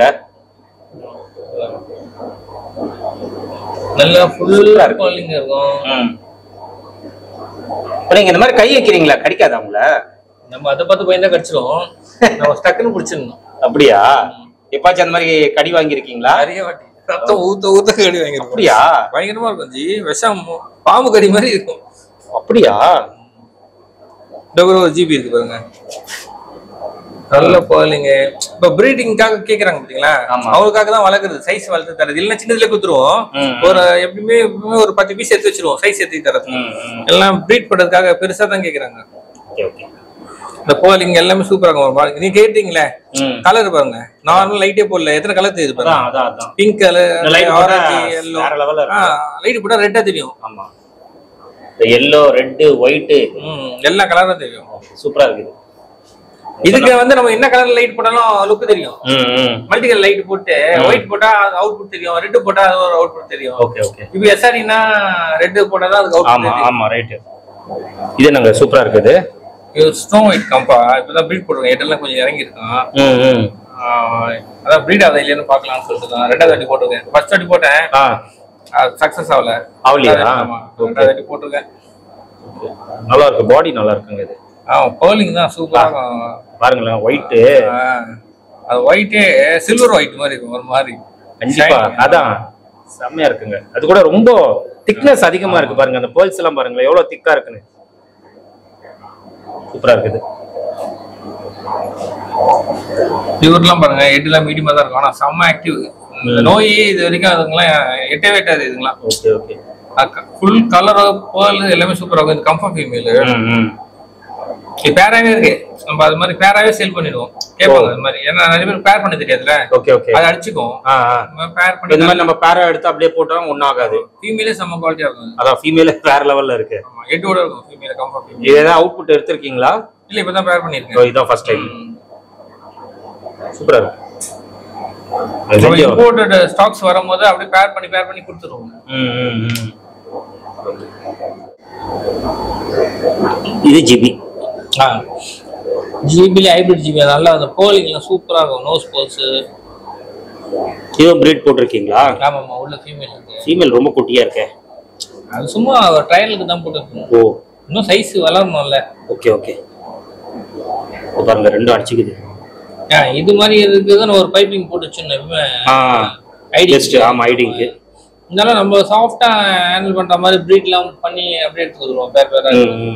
நல்லா ஃபுல்லா இருக்கும் இல்லைங்க இருக்கும் ம் இப்போ நீங்க இந்த மாதிரி கை வைக்கிறீங்களா கடிக்காதா உங்கள நம்ம அதை பார்த்து பயந்தா கடிச்சிடும் நம்ம டக்குன்னு பிடிச்சிடணும் அப்படியா எப்பாச்சும் அந்த மாதிரி கடி வாங்கியிருக்கீங்களா நிறைய வாட்டி ரத்தம் ஊத்த ஊத்த கடி வாங்கிருக்கும் அப்படியா பயங்கரமா இருக்கும் ஜி விஷம் பாம்பு கடி மாதிரி இருக்கும் அப்படியா டபுள் ஒரு ஜிபி இருக்கு பாருங்க நல்ல போலிங்க இப்ப பிரீடிங்காக கேக்குறாங்க பாத்தீங்களா ஆமா. அவங்களுக்காக தான் வளர்க்குறது சைஸ் வளர்த்து தரது இல்லைன்னா சின்னதுல குத்துருவோம் ம், ஒரு எப்படியுமே எப்பவுமே ஒரு பத்து பீஸ் எடுத்து வச்சிருவோம் சைஸ் எடுத்து தரது ம், ம். எல்லாம் ப்ரீட் பண்றதுக்காக பெருசா தான் கேக்குறாங்க ஓகே ஓகே இந்த போலிங் எல்லாமே சூப்பரா இருக்கும் பாருங்க. நீ கேட்டீங்களே ம் கலர் பாருங்க நார்மல் லைட்டே போடல எத்தனை கலர் தெரியுது பாருங்க அதான் அதான் அதான் பிங்க் இந்த light கலர் போட்டா ஆரஞ்சு எல்லோ வேற level ல இருக்கும். லைட் போட்டா ரெட்டா தெரியும் ஆமா இந்த எல்லோ ரெட்டு ஒயிட்டு ம், எல்லா கலரும் தெரியும் சூப்பரா இருக்குது இதுக்கு வந்து நம்ம என்ன கலர் லைட் போட்டாலும் லுக் தெரியும் ம் ம் மல்டி கலர் லைட் போட்டு ஒயிட் போட்டா அவுட்புட் தெரியும் ரெட் போட்டா அது ஒரு அவுட்புட் தெரியும் ஓகே ஓகே இப்போ எஸ்ஆர்டினா ரெட் போட்டா தான் அதுக்கு ஆமா அவுட்புட் தெரியும் ஆமா ரைட்டு இது நாங்க சூப்பரா இருக்குது இது ஸ்னோ ஒயிட் கம்பா இப்பதான் ப்ரீட் போடுவோம் எட்டெல்லாம் கொஞ்சம் இறங்கி இருக்கான் ம் ம் அதான் ப்ரீட் ஆகுதா இல்லையான்னு பார்க்கலாம்னு சொல்லிட்டு தான் ரெண்டாவது வாட்டி போட்டிருக்கேன் ஃபர்ஸ்ட் வாட்டி போட்டேன் ஆ சக்சஸ் ஆகல ஆகலையா? ஆமா Okay. ரெண்டாவது வாட்டி போட்டிருக்கேன் நல்லா இருக்கு பாடி நல்லா இருக்குங்க இது ஆமா பர்லிங் தான் சூப்பரா இருக்கும் பாருங்களேன் ஒயிட்டு ஆ, அது ஒயிட்டே சில்வர் ஒயிட் மாதிரி இருக்கும் ஒரு மாதிரி கண்டிப்பா Shining. அதான் செம்மையா இருக்குங்க அது கூட ரொம்ப திக்னஸ் அதிகமா இருக்கு பாருங்க அந்த பேர்ல்ஸ் எல்லாம் பாருங்களேன் எவ்வளவு திக்கா இருக்குன்னு சூப்பரா இருக்குது இவர்லாம் பாருங்க எட்டுலாம் மீடியமா தான் இருக்கும் ஆனா செம்ம ஆக்டிவ் இந்த நோய் இது வரைக்கும் அதுங்கெல்லாம் எட்டவே எட்டாது இதுங்களாம் okay okay full colour pearl எல்லாமே சூப்பரா இருக்கும் இது கம்ஃபர்ட் ஃபீமேல் ம் ம் இது பேராவே இருக்கு நம்ம அது மாதிரி பேராவே சேல் பண்ணிடுவோம் கேட்பாங்க அது மாதிரி ஏன்னா நிறைய பேர் பேர் பண்ண தெரியாதுல ஓகே ஓகே அது அடிச்சுக்கும் ஆ ஆ பேர் இந்த பண்ணி மாதிரி நம்ம பேரா எடுத்து அப்படியே போட்டோம் ஒன்னும் ஆகாது ஃபீமேலே செம்ம குவாலிட்டியா இருக்கும் அதான் ஃபீமேல் வேற லெவல்ல இருக்கு ஆமா எட்டோட இருக்கும் ஃபீமேல் கம்ஃபர்ட் ஃபீமேல் இது ஏதாவது அவுட்புட் எடுத்திருக்கீங்களா இல்ல இப்பதான் பேர் ஓ, பண்ணிருக்கேன் இதான் ஃபர்ஸ்ட் டைம் ம். சூப்பரா இருக்கு அது நம்ம செஞ்சு- இம்போர்ட்டட் ஸ்டாக்ஸ் வரும்போது அப்படியே பேர் பண்ணி பேர் பண்ணி கொடுத்துருவோம் ம், ம், ம். இது ஜிபி ஜிபில ஹைபிரிட் ஜிபி நல்லா அந்த போலிங்லாம் சூப்பரா இருக்கும் நோஸ் போல்ஸ் இதுவும் பிரீட் போட்டிருக்கீங்களா ஆமாம்மா உள்ள ஃபீமேல் இருக்கு ஃபீமேல் ரொம்ப குட்டியா இருக்கே அது சும்மா ட்ரையலுக்கு தான் போட்டுருக்கோம் ஓ இன்னும் சைஸ் வளரணும்ல ஓகே ஓகே இப்போ பாருங்க ரெண்டும் அடிச்சுக்குது ஆ, இது மாதிரி இருக்குது நான் ஒரு பைப்பிங் போட்டு வச்சிருந்தேன் ஆ ஐடி ஜஸ்ட் ஆமா ஐடிங்க்கு இருந்தாலும் நம்ம சாஃப்டா ஹேண்டில் பண்ற மாதிரி ப்ரீட்லாம் பண்ணி அப்படியே எடுத்து வந்துருவோம் பேர் பேரா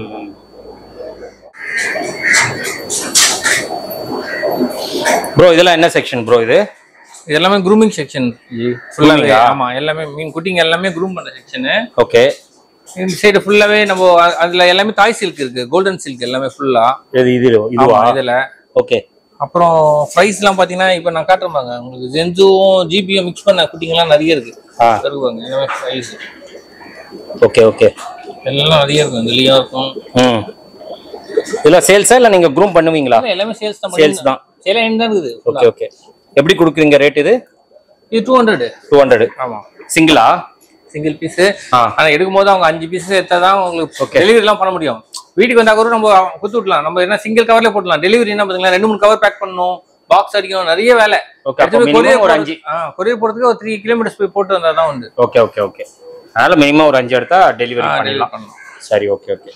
ப்ரோ இதெல்லாம் என்ன செக்ஷன் ப்ரோ இது இது எல்லாமே grooming செக்ஷன் ஃபுல்லாவே Grooming ஆ? ஆமா எல்லாமே மீன் குட்டிங்க எல்லாமே க்ரூம் பண்ண செக்ஷனு ஓகே இந்த சைடு ஃபுல்லாவே நம்ம அ- அதுல எல்லாமே தாய் சில்க் இருக்கு கோல்டன் சில்க் எல்லாமே ஃபுல்லா இது இது இதுவா இதுல ஓகே அப்புறம் ப்ரைஸ்லாம் பாத்தீங்கன்னா இப்போ நான் காட்டுறேன் பாருங்க உங்களுக்கு ஜென்சுவும் ஜிபியும் மிக்ஸ் பண்ண குட்டிங்கலாம் நிறைய இருக்கு ஆ இருக்குவாங்க எல்லாமே ப்ரைஸ் ஓகே ஓகே எல்லாம் நிறைய இருக்கும் இதுலயும் இருக்கும் ம் இதெல்லாம் சேல்ஸா இல்லை நீங்கள் க்ரூம் பண்ணுவீங்களா ஆனா எல்லாமே சேல்ஸ் தான் சேல்ஸ் தான் சேல் தான் இருக்குது ஓகே ஓகே எப்படி கொடுக்குறீங்க ரேட் இது இது டூ ஹண்ட்ரட் டூ ஹண்ட்ரட் ஆமா சிங்கிளா சிங்கிள் பீஸ் ஆ ஆனா எடுக்கும் போது அவங்க அஞ்சு பீஸ் எடுத்தா தான் உங்களுக்கு டெலிவரி எல்லாம் பண்ண முடியும் வீட்டுக்கு வந்தா கூட நம்ம குத்து விடலாம் நம்ம என்ன சிங்கிள் கவர்ல போடலாம் டெலிவரி என்ன பாத்தீங்களா ரெண்டு மூணு கவர் பேக் பண்ணணும் பாக்ஸ் அடிக்கணும் நிறைய வேலை ஓகே அப்போ மினிமம் ஒரு அஞ்சு கொரியர் போறதுக்கு ஒரு த்ரீ கிலோமீட்டர்ஸ் போய் போட்டு வந்தா தான் உண்டு ஓகே ஓகே ஓகே அதனால மினிமம் ஒரு அஞ்சு எடுத்தா டெலிவரி ஆ, delivery பண்ணிடலாம் பண்ணணும். சரி ஓகே ஓகே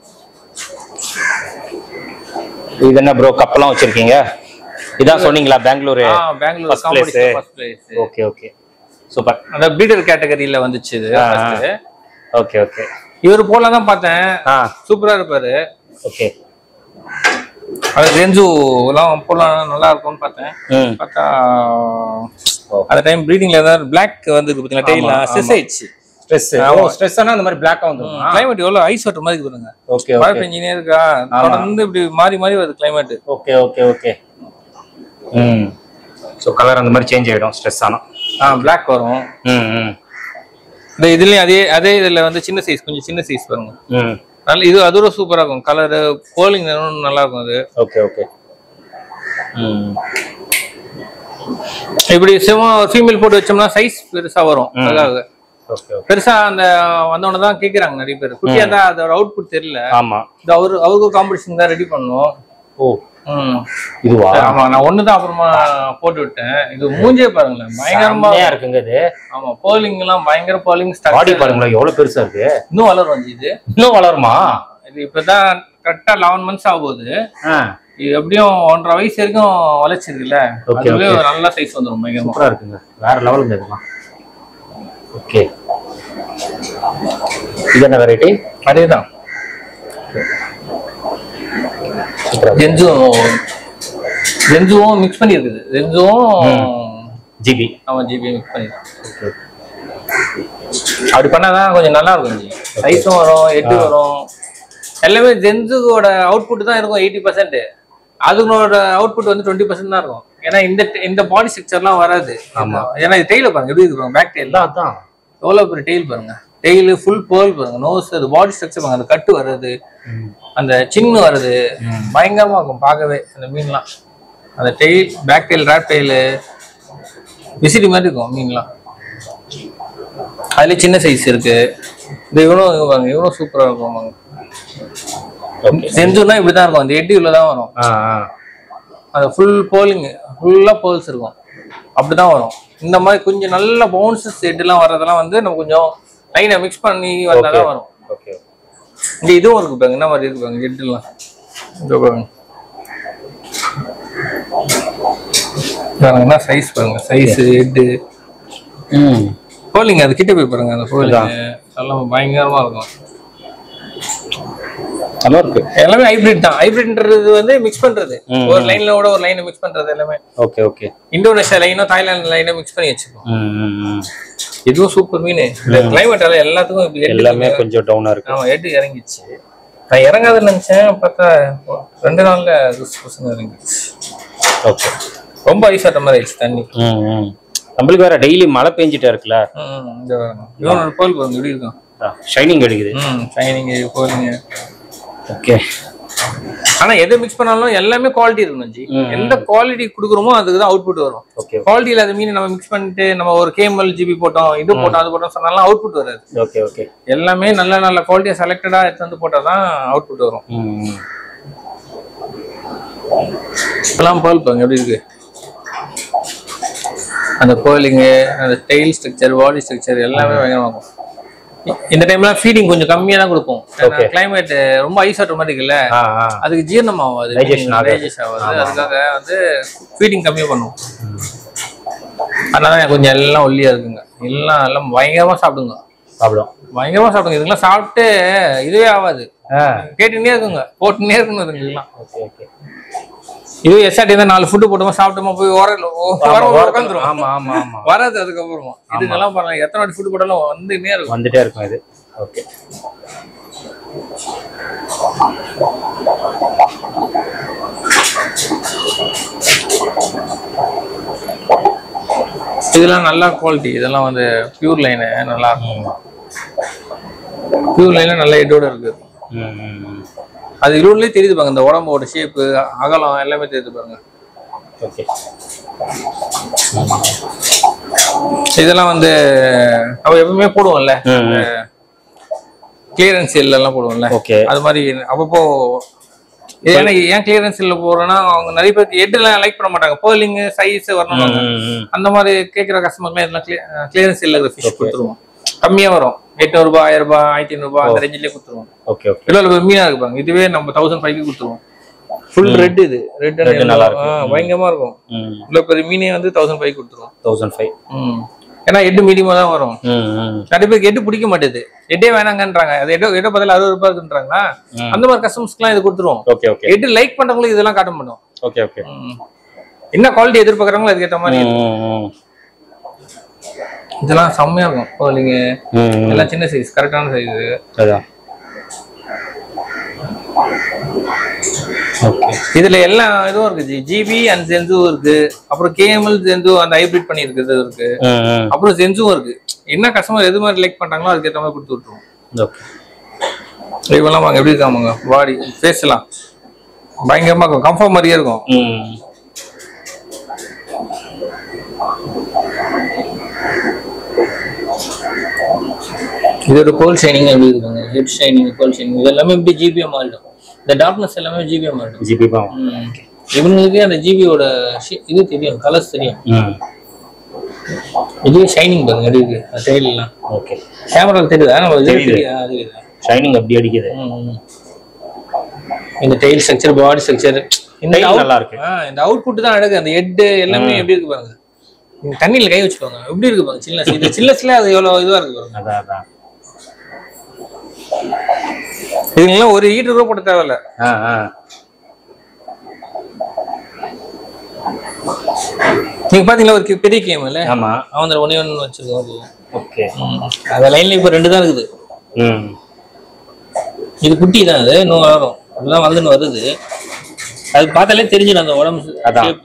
இது என்ன ப்ரோ கப்பெல்லாம் வச்சிருக்கீங்க இதான் சொன்னீங்களா பெங்களூரு ஆ, Bangalore First place. Competition first place okay okay super அந்த பிரீடர் கேட்டகரியில வந்துச்சு இது ஆ, ஆ. first. ஓகே ஓகே இவர் போல தான் பார்த்தேன் ஆ சூப்பரா இருப்பாரு ஓகே அது ரெஞ்சு எல்லாம் போலாம் நல்லா இருக்கும்னு பார்த்தேன் ம் பார்த்தா ஓ. அந்த டைம் ப்ரீடிங்ல ஏதாவது பிளாக் வந்து பாத்தீங்களா டெய்ல ஆமா, ஸ்ட்ரெஸ் ஆயிடுச்சு ஸ்ட்ரெஸ் ஓ ஸ்ட்ரெஸ் ஆனா அந்த மாதிரி பிளாக்கா வந்துரும் கிளைமேட் எவ்வளவு ஐஸ் வாட்டர் மாதிரி இருக்கு பாருங்க ஓகே மழை ஓகே பெஞ்சினே இருக்கா தொடர்ந்து இப்படி மாறி மாறி வருது கிளைமேட் ஓகே ஓகே ஓகே ம் ஸோ கலர் அந்த மாதிரி சேஞ்ச் ஆயிடும் ஸ்ட்ரெஸ் ஆனா ஆ பிளாக் வரும் ம் ம் இந்த இதுலயும் அதே அதே இதுல வந்து சின்ன சைஸ் கொஞ்சம் சின்ன சைஸ் பாருங்க ம் நல்ல இது அதோட சூப்பரா இருக்கும் கலர் கோலிங் நல்லா இருக்கும் அது ஓகே ஓகே ம் இப்படி சிவம் ஃபீமேல் போட்டு வச்சோம்னா சைஸ் பெருசா வரும் அதுக்காக ஓகே ஓகே பெருசா அந்த வந்தவன தான் கேக்குறாங்க நிறைய பேர் குட்டியா தான் அதோட அவுட்புட் தெரியல ஆமா இது அவரு அவருக்கு காம்படிஷன் தான் ரெடி பண்ணோம் ஓ ம். இதுவா ஆமா நான் ஒண்ணுதான் அப்புறமா போட்டு விட்டேன் இது மூஞ்சே பாருங்களேன் பயங்கரமா செம்மையா இருக்குங்க இது ஆமா பேர்லிங் எல்லாம் பயங்கர பேர்லிங் பாடி பாருங்களேன் எவ்வளவு பெருசா இருக்கு இன்னும் வளரும் ஜி இது இன்னும் வளருமா இது இப்பதான் கரெக்டா லெவன் மந்த்ஸ் ஆக போகுது ஆ இது எப்படியும் ஒன்றரை வயசு வரைக்கும் வளர்ச்சிருக்குல்ல Okay, அதுவே ஒரு நல்ல சைஸ் வந்துடும் பயங்கரமா சூப்பரா இருக்குங்க வேற லெவலுங்க இதெல்லாம் ஓகே இது என்ன வெரைட்டி அதேதான் சூப்பரா ஜென்சும் ஜென்சுவும் மிக்ஸ் பண்ணியிருக்குது ஜென்சுவும் ஜிபி ஆமா ஜிபி மிக்ஸ் பண்ணிருக்கு அப்படி பண்ணாதான் கொஞ்சம் நல்லா இருக்கும் ஜி சைஸும் வரும் எட்டு வரும் எல்லாமே ஜென்ஸுக்கோட அவுட்புட் தான் இருக்கும் எயிட்டி பர்சன்ட் அதுங்களோட அவுட்புட் வந்து டுவெண்ட்டி பர்சன்ட் தான் இருக்கும் ஏன்னா இந்த இந்த பாடி ஸ்ட்ரக்சர்லாம் வராது ஆமா. ஏன்னா இது டெய்ல பாருங்க எப்படி இருக்கு பேக் டெய்ல் அதான் அதான் எவ்வளோ பெரிய டெய்ல் பாருங்க டெய்லு ஃபுல் பேர்ல் பாருங்க நோஸ் அது பாடி ஸ்ட்ரக்சர் பாருங்க அந்த கட்டு வர்றது அந்த சின்னு வருது பயங்கரமா இருக்கும் பார்க்கவே அந்த மீன்லாம் அந்த டெய்ல் பேக் டெயில் ரேப் டெய்லு விசிறி மாதிரி இருக்கும் மீன்லாம் அதுல சின்ன சைஸ் இருக்கு இந்த இவனும் இவங்க பாருங்க இவனும் சூப்பரா இருக்கும் பாருங்க ஓகே செஞ்சுனா இப்படிதான் இருக்கும் அந்த எட்டி உள்ள தான் வரும் ஆ ஆ அந்த ஃபுல் போலிங் ஃபுல்லா போல்ஸ் இருக்கும் அப்படிதான் வரும் இந்த மாதிரி கொஞ்சம் நல்ல பவுன்சஸ் எல்லாம் வர்றதெல்லாம் வந்து நம்ம கொஞ்சம் லைனை மிக்ஸ் பண்ணி வந்தாதான் தான் வரும் ஓகே இங்க இதுவும் இருக்கு பாருங்க என்ன மாதிரி இருக்கு பாருங்க ஹெட்லாம் இதோ பாருங்க பாருங்க என்ன சைஸ் பாருங்க சைஸ் ஹெட்டு ம் போலிங்க அது கிட்ட போய் பாருங்க அந்த போலிங் எல்லாம் பயங்கரமா இருக்கும் நல்லா இருக்கு எல்லாமே ஹைபிரிட் தான் ஹைபிரிட்ன்றது வந்து மிக்ஸ் பண்றது ம். ஒரு லைன்ல கூட ஒரு லைனை மிக்ஸ் பண்றது எல்லாமே ஓகே ஓகே இந்தோனேஷியா லைனோ தாய்லாந்து லைனோ மிக்ஸ் பண்ணி வச்சுக்கோம் ம் ம், ம் இதுவும் சூப்பர் மீன் இந்த கிளைமேட் எல்லாம் எல்லாத்துக்கும் இப்ப head எல்லாமே கொஞ்சம் டவுனா இருக்கு ஆமா ஹெட் இறங்கிச்சு நான் இறங்காதுன்னு நினைச்சேன் பார்த்தா ரெண்டு நாள்ல குசு குசுன்னு இறங்கிச்சு ஓகே ரொம்ப ஐஸ் ஆட்ட மாதிரி ஆயிடுச்சு தண்ணி ம் ம் நம்மளுக்கு வேற டெய்லி மழை பெஞ்சிட்டே இருக்குல்ல ம், இந்த இவனோட போல் பாருங்க எப்படி இருக்கும் ஷைனிங் அடிக்குது ம் ஷைனிங் போலிங்க ஓகே ஆனா எதை மிக்ஸ் பண்ணாலும் எல்லாமே குவாலிட்டி இருக்கணும் ஜி ம். எந்த குவாலிட்டி கொடுக்குறோமோ அதுக்கு தான் அவுட்புட் வரும் ஓகே குவாலிட்டி இல்லாத மீன் நம்ம மிக்ஸ் பண்ணிட்டு நம்ம ஒரு கேமல் ஜிபி போட்டோம் இது போட்டோம் அது போட்டோம் சொன்னாலும் அவுட்புட் வராது ஓகே ஓகே எல்லாமே நல்ல நல்ல குவாலிட்டியா செலக்டடா எடுத்து வந்து போட்டால் தான் அவுட்புட் வரும் ம் ம். இப்பெல்லாம் பேர்ல் பாருங்க எப்படி இருக்கு அந்த பேர்லிங்கு அந்த டெய்ல் ஸ்ட்ரக்சர் பாடி ஸ்ட்ரக்சர் எல்லாமே பயங்கரமா இருக்கும் இ- இந்த டைம்ல ஃபீடிங் கொஞ்சம் கம்மியா தான் கொடுப்போம் Okay. கிளைமேட் ரொம்ப ஐஸ் ஆட்டோமேட்டிக் இல்ல ஆ ஆ அதுக்கு ஜீரணம் ஆகாது Digestion ஆகாது. டைஜஸ்ட் ஆகாது அதுக்காக வந்து ஃபீடிங் கம்மியா பண்ணுவோம் அதனால கொஞ்சம் எல்லாம் ஒல்லியா இருக்குங்க எல்லாம் எல்லாம் பயங்கரமா சாப்பிடுங்க சாப்பிடும் பயங்கரமா சாப்பிடுங்க இதுங்கெல்லாம் சாப்பிட்டு இதுவே ஆகாது ஆ கேட்டுனே இருக்குங்க போட்டுனே இருக்கணும் இதுங்கெல்லாம் ஓகே ஓகே இது எஸ்ஆர்டி தான் நாலு ஃபுட்டு போட்டோமா சாப்பிட்டோமா போய் ஓரல உட்காந்துரும் ஆமா ஆமா ஆமா வராது அதுக்கப்புறமா இதுங்கெல்லாம் பாருங்க எத்தனை வாட்டி ஃபுட்டு போட்டாலும் வந்துன்னே இருக்கும் வந்துட்டே இருக்கும் இது ஓகே இதெல்லாம் நல்ல குவாலிட்டி இதெல்லாம் வந்து பியூர் லைனு நல்லா இருக்கும் பியூர் லைன்ல நல்ல ஹெட்டோட இருக்கு ம் ம் ம் அது இருளே தெரியுது பாருங்க இந்த உடம்போட ஷேப்பு அகலம் எல்லாமே தெரியுது பாருங்க ஓகே இதெல்லாம் வந்து நம்ம எப்பவுமே போடுவோம்ல ம் ம் கிளியரன்ஸ் எல்லாம் போடுவோம்ல ஓகே அது மாதிரி அப்பப்போ இது ஏன்னா ஏன் கிளியரன்ஸ்ல போறோம்னா அவங்க நிறைய பேருக்கு எட்டுலாம் லைக் பண்ண மாட்டாங்க பேர்லிங் சைஸ் வரணும் அந்த மாதிரி கேட்குற கஸ்டமர்லாம் இதெல்லாம் கிளியரன்ஸ் இல்ல ஃபிஷ் கொடுத்துருவோம் கம்மியா வரும் எட்நூறு ரூபாய் ஆயிரம் ரூபாய் ஆயிரத்தி ஐநூறு ரூபாய் அந்த ரேஞ்சிலே கொடுத்துருவோம் ஓகே ஓகே இவ்வளவு மீனா இருப்பாங்க இதுவே நம்ம தௌசண்ட் ஃபைவ்க்கு கொடுத்துருவோம் ஃபுல் ரெட் இது ரெட் Red நல்லா இருக்கு. பயங்கரமா இருக்கும் இவ்வளவு பெரிய மீனே வந்து தௌசண்ட் ஃபைவ் கொடுத்துருவோம் தௌசண்ட் ஃபைவ் ம். ஏன்னா எட்டு மீடியமா தான் வரும் நிறைய பேருக்கு எட்டு பிடிக்க மாட்டேது எட்டே வேணாங்கன்றாங்க அது எட்டோ எட்டோ பதில் அறுபது ரூபாய் இருக்குன்றாங்களா ம். அந்த மாதிரி கஸ்டமர்ஸ்க்குலாம் இது கொடுத்துருவோம் ஓகே ஓகே எட்டு லைக் பண்றவங்களுக்கு இதெல்லாம் காட்ட மாட்டோம் ஓகே ஓகே ம். என்ன குவாலிட்டி எதிர்பார்க்கறாங்களோ அதுக்கேற்ற மாதிரி இதெல்லாம் செம்மையா இருக்கும் இப்போ நீங்க எல்லாம் சின்ன சைஸ் கரெக்டான சைஸ் அதான் ஓகே இதுல எல்லா இதுவும் இருக்கு ஜிபி அண்ட் ஜென்சு இருக்கு அப்புறம் கேஎம்எல் ஜென்சு அந்த ஹைபிரிட் பண்ணி இருக்குது இருக்கு அப்புறம் ஜென்சுவும் இருக்கு என்ன கஸ்டமர் எது மாதிரி லைக் பண்றாங்களோ அதுக்கேற்ற மாதிரி கொடுத்து விட்டுருவோம் ஓகே இவெல்லாம் வாங்க எப்படி இருக்காமங்க பாடி ஃபேஸ்லாம் பயங்கரமா இருக்கும் கம்ஃபர்ட் மாதிரியே இருக்கும் இது ஒரு கோல் ஷைனிங் எப்படி இருக்குங்க ஹெட் ஷைனிங் கோல் ஷைனிங் இது எல்லாமே இப்படி ஜிபிஎம் மாறிடும் இந்த டார்க்னஸ் எல்லாமே ஜிபிஎம் மாறிடும் ஜிபி பாவம் ம். இவங்களுக்கு அந்த ஜிபியோட இது தெரியும் கலர்ஸ் தெரியும் இதுவே ஷைனிங் பாருங்க எப்படி இருக்கு அந்த tail எல்லாம் ஓகே கேமரால தெரியுதா நம்ம இதுல தெரியுது. தெரியுதா? தெரியுதா? ஷைனிங் அப்படி அடிக்குது ம். இந்த டெய்ல் ஸ்ட்ரக்சர் பாடி ஸ்ட்ரக்சர் இந்த Tail out- நல்லா இருக்கு. ஆ, இந்த அவுட்புட் தான் அழகு அந்த ஹெட் எல்லாமே எப்படி இருக்கு பாருங்க நீங்க தண்ணியில கை வச்சுக்கோங்க எப்படி இருக்கு பாருங்க சில்னஸ் இது சில்லஸ்ல அது எவ்வளவு இதுவா இருக்கு பாருங்க அதான் அதான் இதுங்கெல்லாம் ஒரு ஹீட்டர் கூட போட தேவையில்ல ஆ ஆ நீங்க பாத்தீங்களா ஒரு கி- பெரிய கேம் இல்ல ஆமா அவன் ஒன்னே ஒன்று வச்சிருக்கோம் அது. ஓகே ம். அந்த லைன்ல இப்ப ரெண்டு தான் இருக்குது ம் இது குட்டி தான் அது இன்னும் வளரும் அதுதான் வளர்ந்துன்னு வருது அது பார்த்தாலே தெரிஞ்சிடும் அந்த உடம்பு அதான். shape.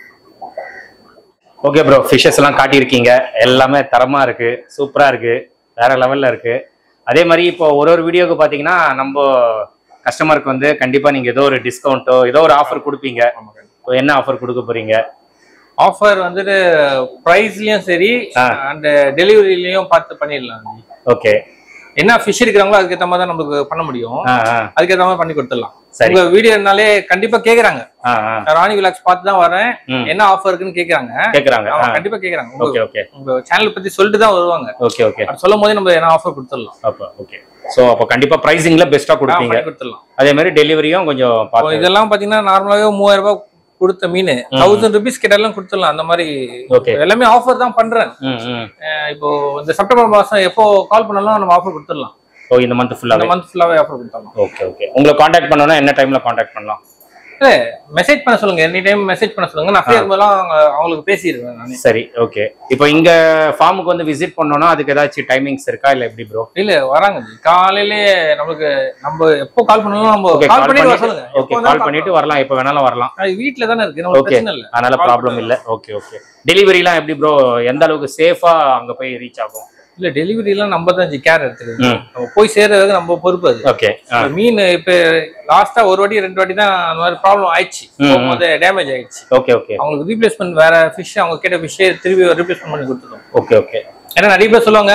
ஓகே ப்ரோ ஃபிஷஸ் எல்லாம் காட்டியிருக்கீங்க எல்லாமே தரமா இருக்கு சூப்பரா இருக்கு வேற லெவல்ல இருக்கு அதே மாதிரி இப்போ ஒரு ஒரு வீடியோக்கு பாத்தீங்கன்னா நம்ம கஸ்டமருக்கு வந்து கண்டிப்பா நீங்க ஏதோ ஒரு டிஸ்கவுண்ட்டோ ஏதோ ஒரு ஆஃபர் கொடுப்பீங்க இப்போ என்ன ஆஃபர் கொடுக்க போறீங்க ஆஃபர் வந்துட்டு ப்ரைஸ்லயும் சரி ஆ. அந்த டெலிவரிலையும் பார்த்து பண்ணிடலாம் ஓகே என்ன ஃபிஷ் இருக்கிறாங்களோ அதுக்கேற்ற மாதிரி தான் நமக்கு பண்ண முடியும் ஆ ஆ அதுக்கேற்ற மாதிரி பண்ணி கொடுத்துடலாம் சரி. உங்க வீடியோனாலே கண்டிப்பா கேக்குறாங்க ஆ ஆ நான் ராணி விலாக்ஸ் பார்த்து தான் வரேன் ம். என்ன ஆஃபர் இருக்குன்னு கேக்குறாங்க கேக்குறாங்க அவங்க கண்டிப்பா கேக்குறாங்க உங்க- ஓகே ஓகே உங்க சேனல் பத்தி சொல்லிட்டு தான் வருவாங்க ஓகே ஓகே அப்படி சொல்லும் போதே நம்ம என்ன ஆஃபர் கொடுத்துடலாம் அப்போ ஓகே ஸோ அப்போ கண்டிப்பா ப்ரைசிங்ல பெஸ்டா ஆ, கொடுப்பீங்க பண்ணி கொடுத்துடலாம் அதே மாதிரி டெலிவரியும் கொஞ்சம் இப்போ பார்த்து இதெல்லாம் பாத்தீங்கன்னா நார்மலாவே மூவாயிரம் ரூபாய் கொடுத்த மீன் தௌசண்ட் ருபீஸ் கிட்ட கொடுத்துடலாம் அந்த மாதிரி ஓகே எல்லாமே ஆஃபர் தான் பண்றேன் ம் ம் அஹ் இப்போ இந்த செப்டம்பர் மாசம் எப்போ கால் பண்ணாலும் நம்ம ஆஃபர் கொடுத்துடலாம் ஓ இந்த மந்த் இந்த ஃபுல்லாவே மந்த் ஃபுல்லாவே ஆஃபர் கொடுத்துடலாம் ஓகே ஓகே உங்களை காண்டாக்ட் பண்ணணும்னா என்ன டைம்ல காண்டாக்ட் பண்ணலாம் இல்ல மெசேஜ் பண்ண சொல்லுங்க எனி டைம் மெசேஜ் பண்ண சொல்லுங்க நான் ஃப்ரீயா இருக்கும்போதெல்லாம் அவங்க- அவங்களுக்கு பேசிடுவேன் நானே சரி ஓகே இப்போ இங்க ஃபார்முக்கு வந்து விசிட் பண்ணோம்னா அதுக்கு ஏதாச்சும் டைமிங்ஸ் இருக்கா இல்ல எப்படி ப்ரோ இல்ல வராங்க ஜி. காலையிலே நமக்கு நம்ம எப்போ கால் பண்ணாலும் நம்ம ஓகே கால் கால் பண்ணி வர பண்ணிட்டு சொல்லுங்க ஓகே எப்போ கால் வேணாலும் பண்ணிட்டு வரலாம் எப்போ வேணாலும் வரலாம் அது வீட்ல தானே இருக்கு நமக்கு ஓகே பிரச்சனை இல்ல அதனால Call ப்ராப்ளம் இல்ல ஓகே ஓகே டெலிவரிலாம் எப்படி ப்ரோ எந்த அளவுக்கு சேஃபா அங்க போய் ரீச் ஆகும் இல்ல டெலிவரி எல்லாம் நம்ம தான் கேர் எடுத்துக்கிறது ம் நம்ம போய் சேர்றது நம்ம பொறுப்பு அது ஓகே ஆ இப்ப மீன் இப்ப லாஸ்டா ஒரு வாட்டி ரெண்டு வாட்டி தான் அந்த மாதிரி ப்ராப்ளம் ஆயிடுச்சு ம், போகும்போது டேமேஜ் ஆயிடுச்சு ஓகே ஓகே அவங்களுக்கு ரீப்ளேஸ்மெண்ட் வேற ஃபிஷ் அவங்க கேட்ட ஃபிஷ்ஷே திருப்பி ரீப்ளேஸ்மெண்ட் பண்ணி கொடுத்துருவோம் ஓகே ஓகே ஏன்னா நிறைய பேர் சொல்லுவாங்க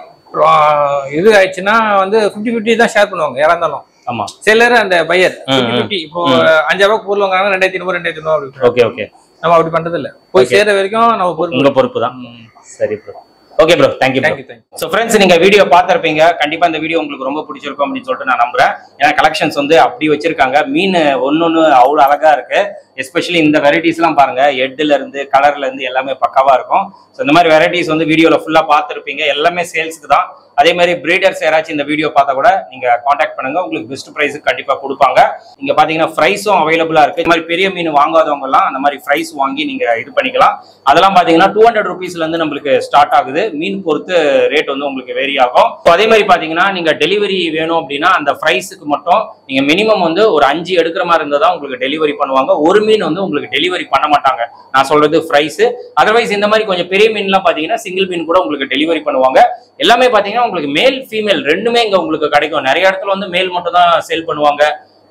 ஆஹ் இது ஆயிடுச்சுன்னா வந்து ஃபிஃப்டி ஃபிஃப்டி தான் ஷேர் பண்ணுவாங்க யாரா இருந்தாலும் ஆமா சிலர் அந்த பையர் ம், ஃபிஃப்டி ம். ஃபிஃப்டி இப்போ அஞ்சாயிரம் ரூபாய்க்கு பொருள் வாங்குறாங்க ரெண்டாயிரத்தி ஐநூறு ரெண்டாயிரத்தி ஐநூறு அப்படி ஓகே ஓகே நம்ம அப்படி பண்றது இல்ல போய் சேர வரைக்கும் நம்ம பொருள் உங்க பொறுப்பு தான் சரி bro okay bro thank you bro thank you thank you so friends நீங்க வீடியோ பார்த்திருப்பீங்க கண்டிப்பா இந்த வீடியோ உங்களுக்கு ரொம்ப பிடிச்சிருக்கும் அப்படின்னு சொல்லிட்டு நான் நம்புறேன் ஏன்னா கலெக்ஷன்ஸ் வந்து அப்படி வச்சிருக்காங்க மீன் ஒன்னொன்னு அவ்வளோ அழகா இருக்கு எஸ்பெஷலி இந்த வெரைட்டிஸ் எல்லாம் பாருங்க ஹெட்ல இருந்து கலர்ல இருந்து எல்லாமே பக்காவா இருக்கும் ஸோ இந்த மாதிரி வெரைட்டிஸ் வந்து வீடியோல ஃபுல்லா பார்த்திருப்பீங்க எல்லாமே சேல்ஸ்க்கு தான் அதே மாதிரி பிரீடர்ஸ் யாராச்சும் இந்த வீடியோ பார்த்தா கூட நீங்க காண்டாக்ட் பண்ணுங்க உங்களுக்கு பெஸ்ட் ப்ரைஸ் கண்டிப்பா கொடுப்பாங்க இங்க பாத்தீங்கன்னா ஃப்ரைஸும் அவைலபிளா இருக்கு இந்த மாதிரி பெரிய மீன் வாங்காதவங்க எல்லாம் அந்த மாதிரி ஃப்ரைஸ் வாங்கி நீங்க இது பண்ணிக்கலாம் அதெல்லாம் பாத்தீங்கன்னா டூ ஹண்ட்ரட் ருபீஸ்ல இருந்து நம்மளுக்கு ஸ்டார்ட் ஆகுது மீன் பொறுத்து ரேட் வந்து உங்களுக்கு வேரி ஆகும் So, அதே மாதிரி பாத்தீங்கன்னா நீங்க டெலிவரி வேணும் அப்படின்னா அந்த ஃப்ரைஸுக்கு மட்டும் நீங்க மினிமம் வந்து ஒரு அஞ்சு எடுக்கிற மாதிரி இருந்தா தான் உங்களுக்கு டெலிவரி பண்ணுவாங்க ஒரு மீன் வந்து உங்களுக்கு டெலிவரி பண்ண மாட்டாங்க நான் சொல்றது ஃப்ரைஸ் அதர்வைஸ் இந்த மாதிரி கொஞ்சம் பெரிய மீன்லாம் பாத்தீங்கன்னா சிங்கிள் மீன் கூட உங்களுக்கு டெலிவரி பண்ணுவாங்க எல்லாமே பாத்தீங்கன்னா உங்களுக்கு மேல் ஃபீமேல் ரெண்டுமே இங்க உங்களுக்கு கிடைக்கும் நிறைய இடத்துல வந்து மேல் மட்டும் தான் சேல் பண்ணுவாங்க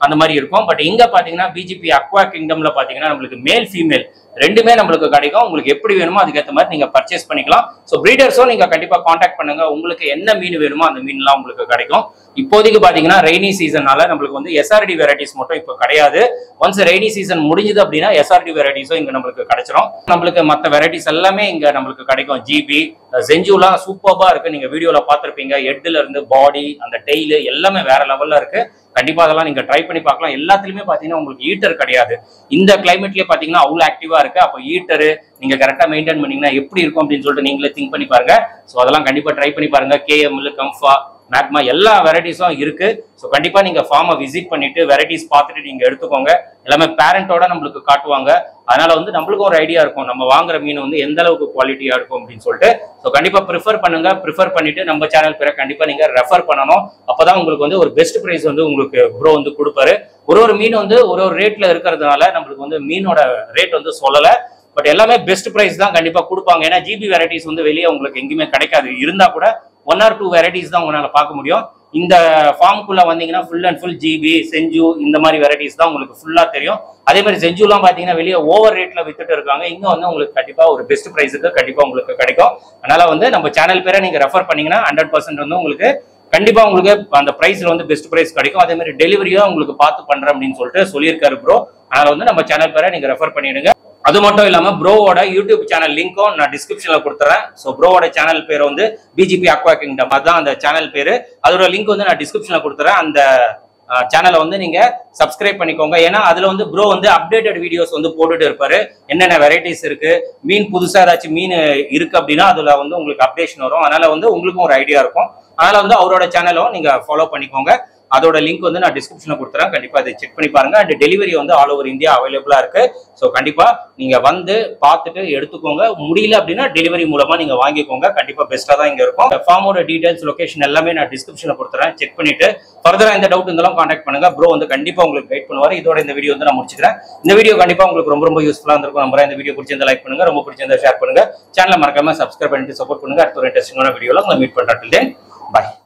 அந்த மாதிரி இருக்கும் பட் இங்க பாத்தீங்கன்னா பிஜிபி அக்வா கிங்டம்ல பாத்தீங்கன்னா நம்மளுக்கு மேல் ஃபீமேல் ரெண்டுமே நம்மளுக்கு கிடைக்கும் உங்களுக்கு எப்படி வேணுமோ அதுக்கேற்ற மாதிரி நீங்க பர்ச்சேஸ் பண்ணிக்கலாம் ஸோ பிரீடர்ஸும் நீங்க கண்டிப்பா காண்டாக்ட் பண்ணுங்க உங்களுக்கு என்ன மீன் வேணுமோ அந்த மீன்லாம் உங்களுக்கு கிடைக்கும் இப்போதைக்கு பாத்தீங்கன்னா ரெய்னி சீசனால நம்மளுக்கு வந்து எஸ்ஆர்டி வெரைட்டிஸ் மட்டும் இப்போ கிடையாது ஒன்ஸ் ரெய்னி சீசன் முடிஞ்சது அப்படின்னா எஸ்ஆர்டி வெரைட்டிஸும் இங்க நம்மளுக்கு கிடைச்சிரும் நம்மளுக்கு மற்ற வெரைட்டிஸ் எல்லாமே இங்க நம்மளுக்கு கிடைக்கும் ஜிபி செஞ்சுலாம் சூப்பர்பா இருக்கு நீங்க வீடியோல பார்த்திருப்பீங்க ஹெட்ல இருந்து பாடி அந்த டெய்லு எல்லாமே வேற லெவல்ல இருக்கு கண்டிப்பா அதெல்லாம் நீங்க ட்ரை பண்ணி பார்க்கலாம் எல்லாத்துலயுமே பாத்தீங்கன்னா உங்களுக்கு ஹீட்டர் கிடையாது இந்த கிளைமேட்லயே பாத்தீங்கன்னா அவ்வளவு ஆக்டிவா இருக்கு அப்போ ஹீட்டர் நீங்க கரெக்டா மெயின்டைன் பண்ணீங்கன்னா எப்படி இருக்கும் அப்படின்னு சொல்லிட்டு நீங்களே திங்க் பண்ணி பாருங்க ஸோ அதெல்லாம் கண்டிப்பா ட்ரை பண்ணி பாருங்க கேஎம்எல் கம்ஃபா மேக்மா எல்லா வெரைட்டிஸும் இருக்கு ஸோ கண்டிப்பா நீங்க ஃபார்மை விசிட் பண்ணிட்டு வெரைட்டிஸ் பார்த்துட்டு நீங்க எடுத்துக்கோங்க எல்லாமே பேரண்டோட நம்மளுக்கு காட்டுவாங்க அதனால வந்து நம்மளுக்கும் ஒரு ஐடியா இருக்கும் நம்ம வாங்குற மீன் வந்து எந்த அளவுக்கு குவாலிட்டியா இருக்கும் அப்படின்னு சொல்லிட்டு ஸோ கண்டிப்பா ப்ரிஃபர் பண்ணுங்க ப்ரிஃபர் பண்ணிட்டு நம்ம சேனல் பேரை கண்டிப்பா நீங்க ரெஃபர் பண்ணணும் அப்பதான் உங்களுக்கு வந்து ஒரு பெஸ்ட் ப்ரைஸ் வந்து உங்களுக்கு ப்ரோ வந்து கொடுப்பாரு ஒரு ஒரு மீன் வந்து ஒரு ஒரு ரேட்ல இருக்கிறதுனால நம்மளுக்கு வந்து மீனோட ரேட் வந்து சொல்லல பட் எல்லாமே பெஸ்ட் ப்ரைஸ் தான் கண்டிப்பா கொடுப்பாங்க ஏன்னா ஜிபி வெரைட்டிஸ் வந்து வெளியே உங்களுக்கு எங்கேயுமே கிடைக்காது இருந்தா கூட ஒன் ஆர் டூ வெரைட்டிஸ் தான் உங்களால பார்க்க முடியும் இந்த ஃபார்முக்குள்ள வந்தீங்கன்னா ஃபுல் அண்ட் ஃபுல் ஜிபி செஞ்சு இந்த மாதிரி வெரைட்டிஸ் தான் உங்களுக்கு ஃபுல்லா தெரியும் அதே மாதிரி செஞ்சுலாம் பாத்தீங்கன்னா வெளியே ஓவர் ரேட்ல வித்துட்டு இருக்காங்க இங்க வந்து உங்களுக்கு கண்டிப்பா ஒரு பெஸ்ட் ப்ரைஸுக்கு கண்டிப்பா உங்களுக்கு கிடைக்கும் அதனால வந்து நம்ம சேனல் பேரை நீங்க ரெஃபர் பண்ணீங்கன்னா ஹண்ட்ரட் பர்சன்ட் வந்து உங்களுக்கு கண்டிப்பா உங்களுக்கு அந்த பிரைஸ்ல வந்து பெஸ்ட் பிரைஸ் கிடைக்கும் அதே மாதிரி டெலிவரியும் உங்களுக்கு பார்த்து பண்றேன் அப்படின்னு சொல்லிட்டு சொல்லியிருக்காரு ப்ரோ அதனால வந்து நம்ம சேனல் பேரை நீங்க ரெஃபர் பண்ணிடுங்க அது மட்டும் இல்லாம ப்ரோவோட யூடியூப் சேனல் லிங்க்கும் நான் டிஸ்கிரிப்ஷன்ல கொடுத்துறேன் ஸோ ப்ரோவோட சேனல் பேர் வந்து பிஜிபி அக்வா கிங்டம் அதுதான் அந்த சேனல் பேரு அதோட லிங்க் வந்து நான் டிஸ்கிரிப்ஷன்ல கொடுத்துறேன் அந்த சேனலை வந்து நீங்க சப்ஸ்கிரைப் பண்ணிக்கோங்க ஏன்னா அதுல வந்து ப்ரோ வந்து அப்டேட்டட் வீடியோஸ் வந்து போட்டுட்டு இருப்பாரு என்னென்ன வெரைட்டிஸ் இருக்கு மீன் புதுசா ஏதாச்சும் மீன் இருக்கு அப்படின்னா அதுல வந்து உங்களுக்கு அப்டேஷன் வரும் அதனால வந்து உங்களுக்கும் ஒரு ஐடியா இருக்கும் அதனால வந்து அவரோட சேனலும் நீங்க ஃபாலோ பண்ணிக்கோங்க அதோட லிங்க் வந்து நான் டிஸ்கிரிப்ஷன்ல கொடுத்துறேன் கண்டிப்பா அதை செக் பண்ணி பாருங்க அண்ட் டெலிவரி வந்து ஆல் ஓவர் இந்தியா அவைலபிளா இருக்கு ஸோ கண்டிப்பா நீங்க வந்து பார்த்துட்டு எடுத்துக்கோங்க முடியல அப்படின்னா டெலிவரி மூலமா நீங்க வாங்கிக்கோங்க கண்டிப்பா பெஸ்டா தான் இங்க இருக்கும் ஃபார்மோட டீடைல்ஸ் லொகேஷன் எல்லாமே நான் டிஸ்கிரிப்ஷன்ல கொடுத்துறேன் செக் பண்ணிட்டு ஃபர்தரா எந்த டவுட் இருந்தாலும் கான்டாக்ட் பண்ணுங்க ப்ரோ வந்து கண்டிப்பா உங்களுக்கு கைட் பண்ணுவார் இதோட இந்த வீடியோ வந்து நான் முடிச்சுக்கிறேன் இந்த வீடியோ கண்டிப்பா உங்களுக்கு ரொம்ப ரொம்ப யூஸ்ஃபுல்லா இருந்திருக்கும் நம்புறேன் இந்த வீடியோ பிடிச்சிருந்தா லைக் பண்ணுங்க ரொம்ப பிடிச்சிருந்தா ஷேர் பண்ணுங்க சேனலை மறக்காம சப்ஸ்கிரைப் பண்ணிட்டு சப்போர்ட் பண்ணுங்க அடுத்த ஒரு இன்ட்ரெஸ்டிங்கான வீடியோல உங்களை மீட் பண்றேன் பாய்